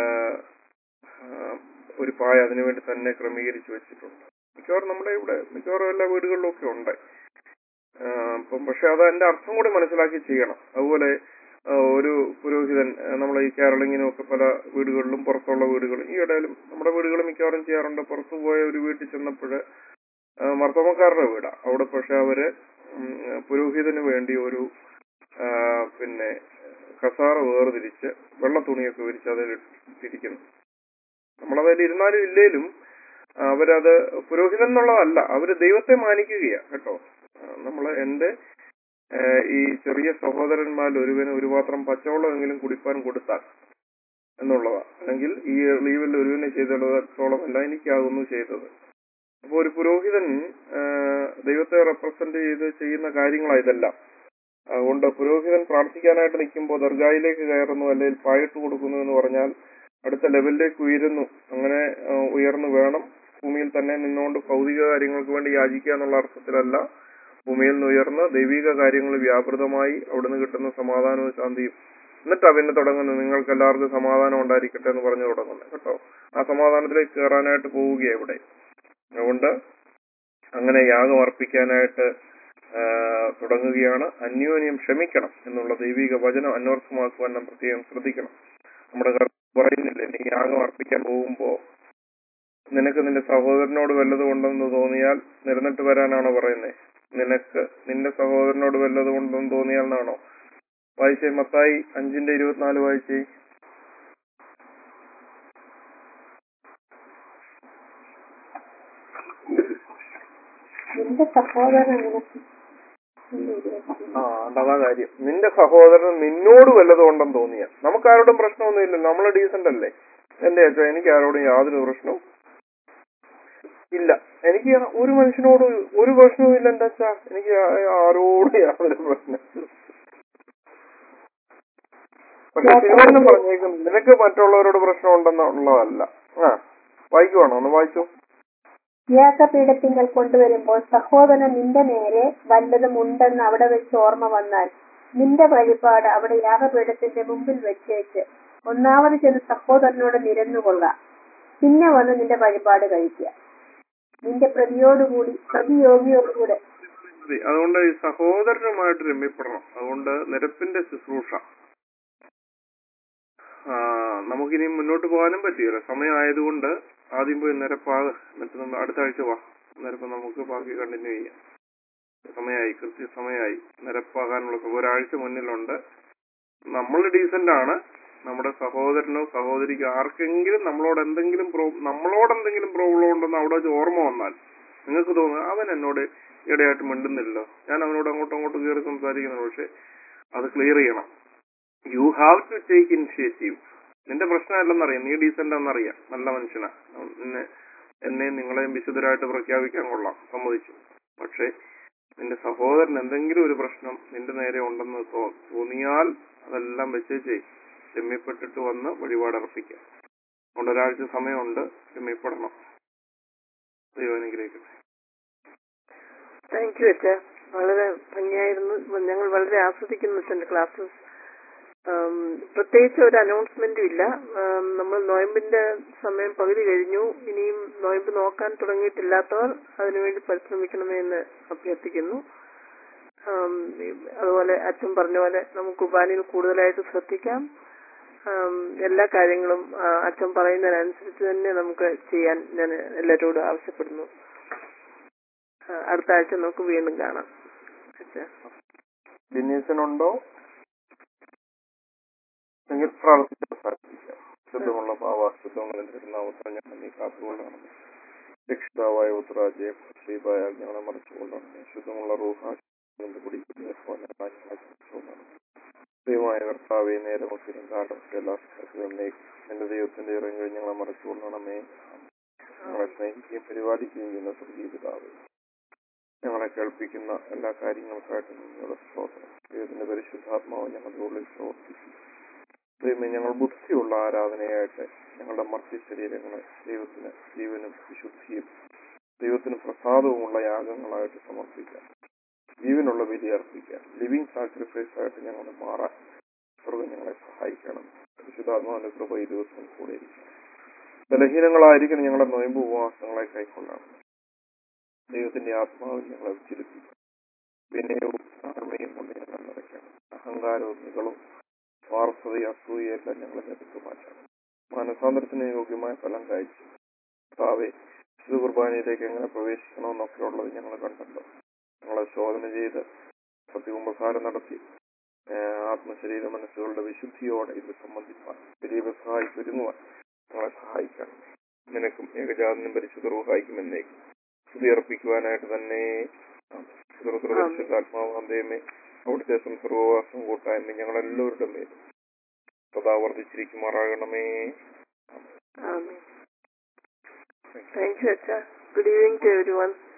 ആ, ഒരു പായ അതിനു വേണ്ടി തന്നെ ക്രമീകരിച്ചു വെച്ചിട്ടുണ്ട് മിക്കവാറും നമ്മുടെ ഇവിടെ മിക്കവാറും എല്ലാ വീടുകളിലും ഒക്കെ ഉണ്ട് ആ, അപ്പം പക്ഷെ അത് അതിന്റെ അർത്ഥം കൂടി മനസ്സിലാക്കി ചെയ്യണം അതുപോലെ ആ, ഒരു പുരോഹിതൻ നമ്മൾ ഈ കേരളിങ്ങിനും ഒക്കെ പല വീടുകളിലും പുറത്തുള്ള വീടുകളും ഈ ഇടയിലും നമ്മുടെ വീടുകൾ മിക്കവാറും ചെയ്യാറുണ്ട് പുറത്തു പോയ ഒരു വീട്ടിൽ ചെന്നപ്പോൾ മർത്തമക്കാരുടെ വീടാ അവിടെ പക്ഷെ അവര് ഉം, പുരോഹിതന് വേണ്ടി ഒരു ആ, പിന്നെ കസാറ വേർതിരിച്ച് വെള്ള തുണിയൊക്കെ വിരിച്ച് അതിൽ ഇട്ടിരിക്കുന്നു നമ്മളതിൽ ഇരുന്നാലും ഇല്ലേലും അവരത് പുരോഹിതൻ എന്നുള്ളതല്ല അവര് ദൈവത്തെ മാനിക്കുകയാ കേട്ടോ ആ, നമ്മള് എന്റെ ആ, ഈ ചെറിയ സഹോദരന്മാരിൽ ഒരുവന് ഒരു പാത്രം പച്ചവെള്ളമെങ്കിലും കുടിപ്പാൻ കൊടുത്താൽ എന്നുള്ളതാ അല്ലെങ്കിൽ ഈ ലീവിൽ ഒരുവിനെ ചെയ്തിടത്തോളം അല്ല എനിക്കാകുന്നു ചെയ്തത് അപ്പൊ ഒരു പുരോഹിതൻ ആ, ദൈവത്തെ റെപ്രസെന്റ് ചെയ്ത് ചെയ്യുന്ന കാര്യങ്ങളാ ഇതെല്ലാം അതുകൊണ്ട് പുരോഹിതൻ പ്രാർത്ഥിക്കാനായിട്ട് നിൽക്കുമ്പോൾ ദർഗായിലേക്ക് കയറുന്നു അല്ലെങ്കിൽ പായിട്ട് കൊടുക്കുന്നു എന്ന് പറഞ്ഞാൽ അടുത്ത ലെവലിലേക്ക് ഉയരുന്നു അങ്ങനെ ആ, ഉയർന്നു വേണം ഭൂമിയിൽ തന്നെ നിന്നുകൊണ്ട് ഭൗതിക കാര്യങ്ങൾക്ക് വേണ്ടി യാചിക്കുക എന്നുള്ള അർത്ഥത്തിലല്ല ഭൂമിയിൽ നിന്ന് ഉയർന്ന് ദൈവിക കാര്യങ്ങൾ വ്യാപൃതമായി അവിടുന്ന് കിട്ടുന്ന സമാധാനവും ശാന്തിയും എന്നിട്ടാ പിന്നെ തുടങ്ങുന്നത് നിങ്ങൾക്ക് എല്ലാവർക്കും സമാധാനം ഉണ്ടായിരിക്കട്ടെ എന്ന് പറഞ്ഞു തുടങ്ങുന്നത് കേട്ടോ ആ സമാധാനത്തിലേക്ക് കയറാനായിട്ട് പോവുകയാണ് ഇവിടെ അതുകൊണ്ട് അങ്ങനെ യാഗം അർപ്പിക്കാനായിട്ട് ആ, തുടങ്ങുകയാണ് അന്യോന്യം ക്ഷമിക്കണം എന്നുള്ള ദൈവിക വചനം അന്വർത്ഥമാക്കുവാൻ നാം പ്രത്യേകം ശ്രദ്ധിക്കണം നമ്മുടെ കർത്താവ് പറയുന്നില്ലേ നീ യാഗം അർപ്പിക്കാൻ പോകുമ്പോ നിനക്ക് നിന്റെ സഹോദരനോട് വല്ലതും ഉണ്ടെന്ന് തോന്നിയാൽ നിരന്നിട്ട് വരാനാണോ പറയുന്നത് നിനക്ക് നിന്റെ സഹോദരനോട് വല്ലതും ഉണ്ടെന്ന് തോന്നിയാൽ എന്നാണോ വായിച്ചേ മത്തായി അഞ്ചിന്റെ ഇരുപത്തിനാല് വായിച്ചേ നിന്റെ സഹോദരൻ നിനക്ക് ഒന്ന് ഇരുപത്തി ആ അതാ കാര്യം നിന്റെ സഹോദരൻ നിന്നോട് വല്ലതും ഉണ്ടെന്ന് തോന്നിയാൽ നമുക്ക് ആരോടും പ്രശ്നമൊന്നുമില്ലല്ലോ നമ്മൾ ഡീസന്റ് അല്ലേ എന്റെ അച്ഛൻ എനിക്ക് ആരോടും യാതൊരു പ്രശ്നവും ഇല്ല എനിക്ക് ഒരു മനുഷ്യനോട് ഒരു പ്രശ്നവും ഇല്ല എന്റെ അച്ഛാ എനിക്ക് ആ- ആരോടും യാതൊരു പ്രശ്നം പക്ഷെ തിരുവനന്തപുരം പറഞ്ഞേക്കും നിനക്ക് മറ്റുള്ളവരോട് പ്രശ്നം ഉണ്ടെന്നുള്ളതല്ല ആ വായിക്കുവാണോ ഒന്ന് വായിച്ചു യാഗപീഠത്തിങ്കൽ കൊണ്ടുവരുമ്പോൾ സഹോദരൻ നിന്റെ നേരെ വല്ലതും ഉണ്ടെന്ന് അവിടെ വെച്ച് ഓർമ്മ വന്നാൽ നിന്റെ വഴിപാട് അവിടെ യാഗപീഠത്തിന്റെ മുമ്പിൽ വെച്ചേച്ച് ഒന്നാമത് ചെന്ന് സഹോദരനോട് നിരന്നുകൊള്ള പിന്നെ വന്ന് നിന്റെ വഴിപാട് കഴിക്കുക നിന്റെ പ്രതിയോടുകൂടി പ്രതിയോഗിയോടുകൂടെ മതി. അതുകൊണ്ട് ഈ സഹോദരനുമായിട്ട് രമ്യപ്പെടണം അതുകൊണ്ട് നിരപ്പിന്റെ ശുശ്രൂഷ ആ, നമുക്കിനി മുന്നോട്ട് പോകാനും പറ്റില്ല സമയമായതുകൊണ്ട് ആദ്യം പോയി നിരപ്പാക എന്നിട്ട് നമ്മൾ അടുത്ത ആഴ്ച വാ നിരപ്പ് നമുക്ക് ബാക്കി കണ്ടിന്യൂ ചെയ്യാം സമയമായി കൃത്യസമയമായി നിരപ്പാകാനുള്ള സമയം ഒരാഴ്ച മുന്നിലുണ്ട് നമ്മൾ ഡീസന്റ് ആണ് നമ്മുടെ സഹോദരനോ സഹോദരിക്കോ ആർക്കെങ്കിലും നമ്മളോട് എന്തെങ്കിലും പ്രോ നമ്മളോട് എന്തെങ്കിലും പ്രോബ്ലം ഉണ്ടെന്ന് അവിടെ വെച്ച് ഓർമ്മ വന്നാൽ നിങ്ങൾക്ക് തോന്നുക അവൻ എന്നോട് ഇടയായിട്ട് മിണ്ടുന്നില്ലല്ലോ ഞാൻ അവനോട് അങ്ങോട്ടും അങ്ങോട്ടും കയറി സംസാരിക്കുന്നു പക്ഷെ അത് ക്ലിയർ ചെയ്യണം you have to take initiative നിന്റെ പ്രശ്നമല്ലെന്നറിയാം നീ ഡീസന്റ് ആണെന്നറിയാം നല്ല മനുഷ്യനാ നിന്നെ എന്നെയും നിങ്ങളെയും വിശുദ്ധരായിട്ട് പ്രഖ്യാപിക്കാൻ കൊള്ളാം സമ്മതിച്ചു പക്ഷേ നിന്റെ സഹോദരൻ എന്തെങ്കിലും ഒരു പ്രശ്നം നിന്റെ നേരെ ഉണ്ടെന്ന് തോ- തോന്നിയാൽ അതെല്ലാം വെച്ചേച്ചേ രമ്യപ്പെട്ടിട്ട് വന്ന് വഴിപാടർപ്പിക്കാം അതുകൊണ്ട് ഒരാഴ്ച സമയമുണ്ട് രമ്യപ്പെടണം ദൈവം അനുഗ്രഹിക്കട്ടെ താങ്ക് യു അച്ഛ വളരെ ഭംഗിയായിരുന്നു ഞങ്ങൾ വളരെ ആസ്വദിക്കുന്നു അച്ഛന്റെ ക്ലാസ്സസ് പ്രത്യേകിച്ച് ഒരു അനൗൺസ്മെന്റും ഇല്ല ആം, നമ്മൾ നോയമ്പിന്റെ സമയം പകുതി കഴിഞ്ഞു ഇനിയും നോയമ്പ് നോക്കാൻ തുടങ്ങിയിട്ടില്ലാത്തവർ അതിനുവേണ്ടി പരിശ്രമിക്കണമെന്ന് അഭ്യർത്ഥിക്കുന്നു ആം, ഈ- അതുപോലെ അച്ഛൻ പറഞ്ഞ പോലെ നമുക്ക് കുർബാനയിൽ കൂടുതലായിട്ട് ശ്രദ്ധിക്കാം ആം, എല്ലാ കാര്യങ്ങളും ആ, അച്ഛൻ പറയുന്നതിനനുസരിച്ച് തന്നെ നമുക്ക് ചെയ്യാൻ ഞാൻ എല്ലാവരോടും ആവശ്യപ്പെടുന്നു ആ, അടുത്ത ആഴ്ച നമുക്ക് വീണ്ടും കാണാം അച്ഛാ ഡിനീസിനുണ്ടോ എങ്കിൽ പ്രാർത്ഥിച്ച് അവസാനിപ്പിക്കാം ശുദ്ധമുള്ള പാവാശുദ്ധങ്ങളും തിരുനാമത്തിൽ ഞാൻ നീ കാത്തുകൊള്ളണം രക്ഷിതാവായ ഉത്തരാജയെ ശ്രീബായ ഞങ്ങളെ മറിച്ചുകൊണ്ടാണ് ശുദ്ധമുള്ള റൂഹ ദൈവമായ കർത്താവെ നേരമൊത്തിനും കാലത്തെ എല്ലാ സ്ഥലത്തും എന്റെ ദൈവത്തിന്റെ ഇറങ്ങി ഞങ്ങളെ മറിച്ചുകൊള്ളണമേ ഞങ്ങളെ സ്നേഹിക്കുകയും പരിപാലിക്കുകയും ചെയ്യുന്ന സ്വർഗീയ പിതാവേ ഞങ്ങളെ കേൾപ്പിക്കുന്ന എല്ലാ കാര്യങ്ങൾക്കായിട്ടും നിങ്ങളുടെ സ്തോത്രം ദൈവത്തിന്റെ പരിശുദ്ധാത്മാവ് ഞങ്ങളുടെ ഉള്ളിൽ പ്രവർത്തിക്കും ദൈവമേ ഞങ്ങൾ ബുദ്ധിയുള്ള ആരാധനയായിട്ട് ഞങ്ങളുടെ മർത്തി ശരീരങ്ങളെ ദൈവത്തിന് ജീവനും വിശുദ്ധിയും ദൈവത്തിന് പ്രസാദവുമുള്ള യാഗങ്ങളായിട്ട് സമർപ്പിക്കാം ജീവനുള്ള ബലി അർപ്പിക്കാം ലിവിങ് സാക്രിഫൈസ് ആയിട്ട് ഞങ്ങളെ മാറാൻ സ്വർഗം ഞങ്ങളെ സഹായിക്കണം പരിശുദ്ധാത്മാവിന്റെ കൃപ ഈ ദിവസം കൂടെ ഇരിക്കണം ബലഹീനങ്ങളായിരിക്കണം ഞങ്ങളുടെ നൊയമ്പ് ഉപവാസങ്ങളെ കൈക്കൊള്ളണം ദൈവത്തിന്റെ ആത്മാവിൽ ഞങ്ങളെ ഉച്ചരിപ്പിക്കും വിനയവും താഴ്മയും കൊണ്ട് ഞങ്ങൾ നിറയ്ക്കണം അഹങ്കാരവും നികളും സ്വാർത്ഥതയും അസൂയയെല്ലാം ഞങ്ങളെ നിരത്തു മാറ്റണം മാനസാന്തരത്തിന് യോഗ്യമായ ഫലം കഴിച്ചു കർത്താവെ വിശുദ്ധ കുർബാനയിലേക്ക് എങ്ങനെ പ്രവേശിക്കണമെന്നൊക്കെ ഉള്ളത് ഞങ്ങൾ കണ്ടല്ലോ ഞങ്ങളെ ശോധന ചെയ്ത് സത്യകുംഭസാരം നടത്തി ഏഹ് ആത്മശരീര മനസ്സുകളുടെ വിശുദ്ധിയോടെ ഇത് സംബന്ധിക്കാൻ വലിയ സഹായിക്ക് ഒരുങ്ങുവാൻ ഞങ്ങളെ സഹായിക്കണം നിനക്കും ഏകജാതനും പരിശുദ്ധ റൂഹായിക്കും എന്നേക്കും സ്തുതി അർപ്പിക്കുവാനായിട്ട് തന്നെ പരിശുദ്ധാത്മാവാന്തയമേ അവിടുത്തെ സംസർവവാസം കൂട്ടായ്മ ഞങ്ങളെല്ലാവരുടെ മേലും സദാ വർദ്ധിച്ചിരിക്കുമാറാകണമേ Amen. Thank you, Acha. Good evening to everyone.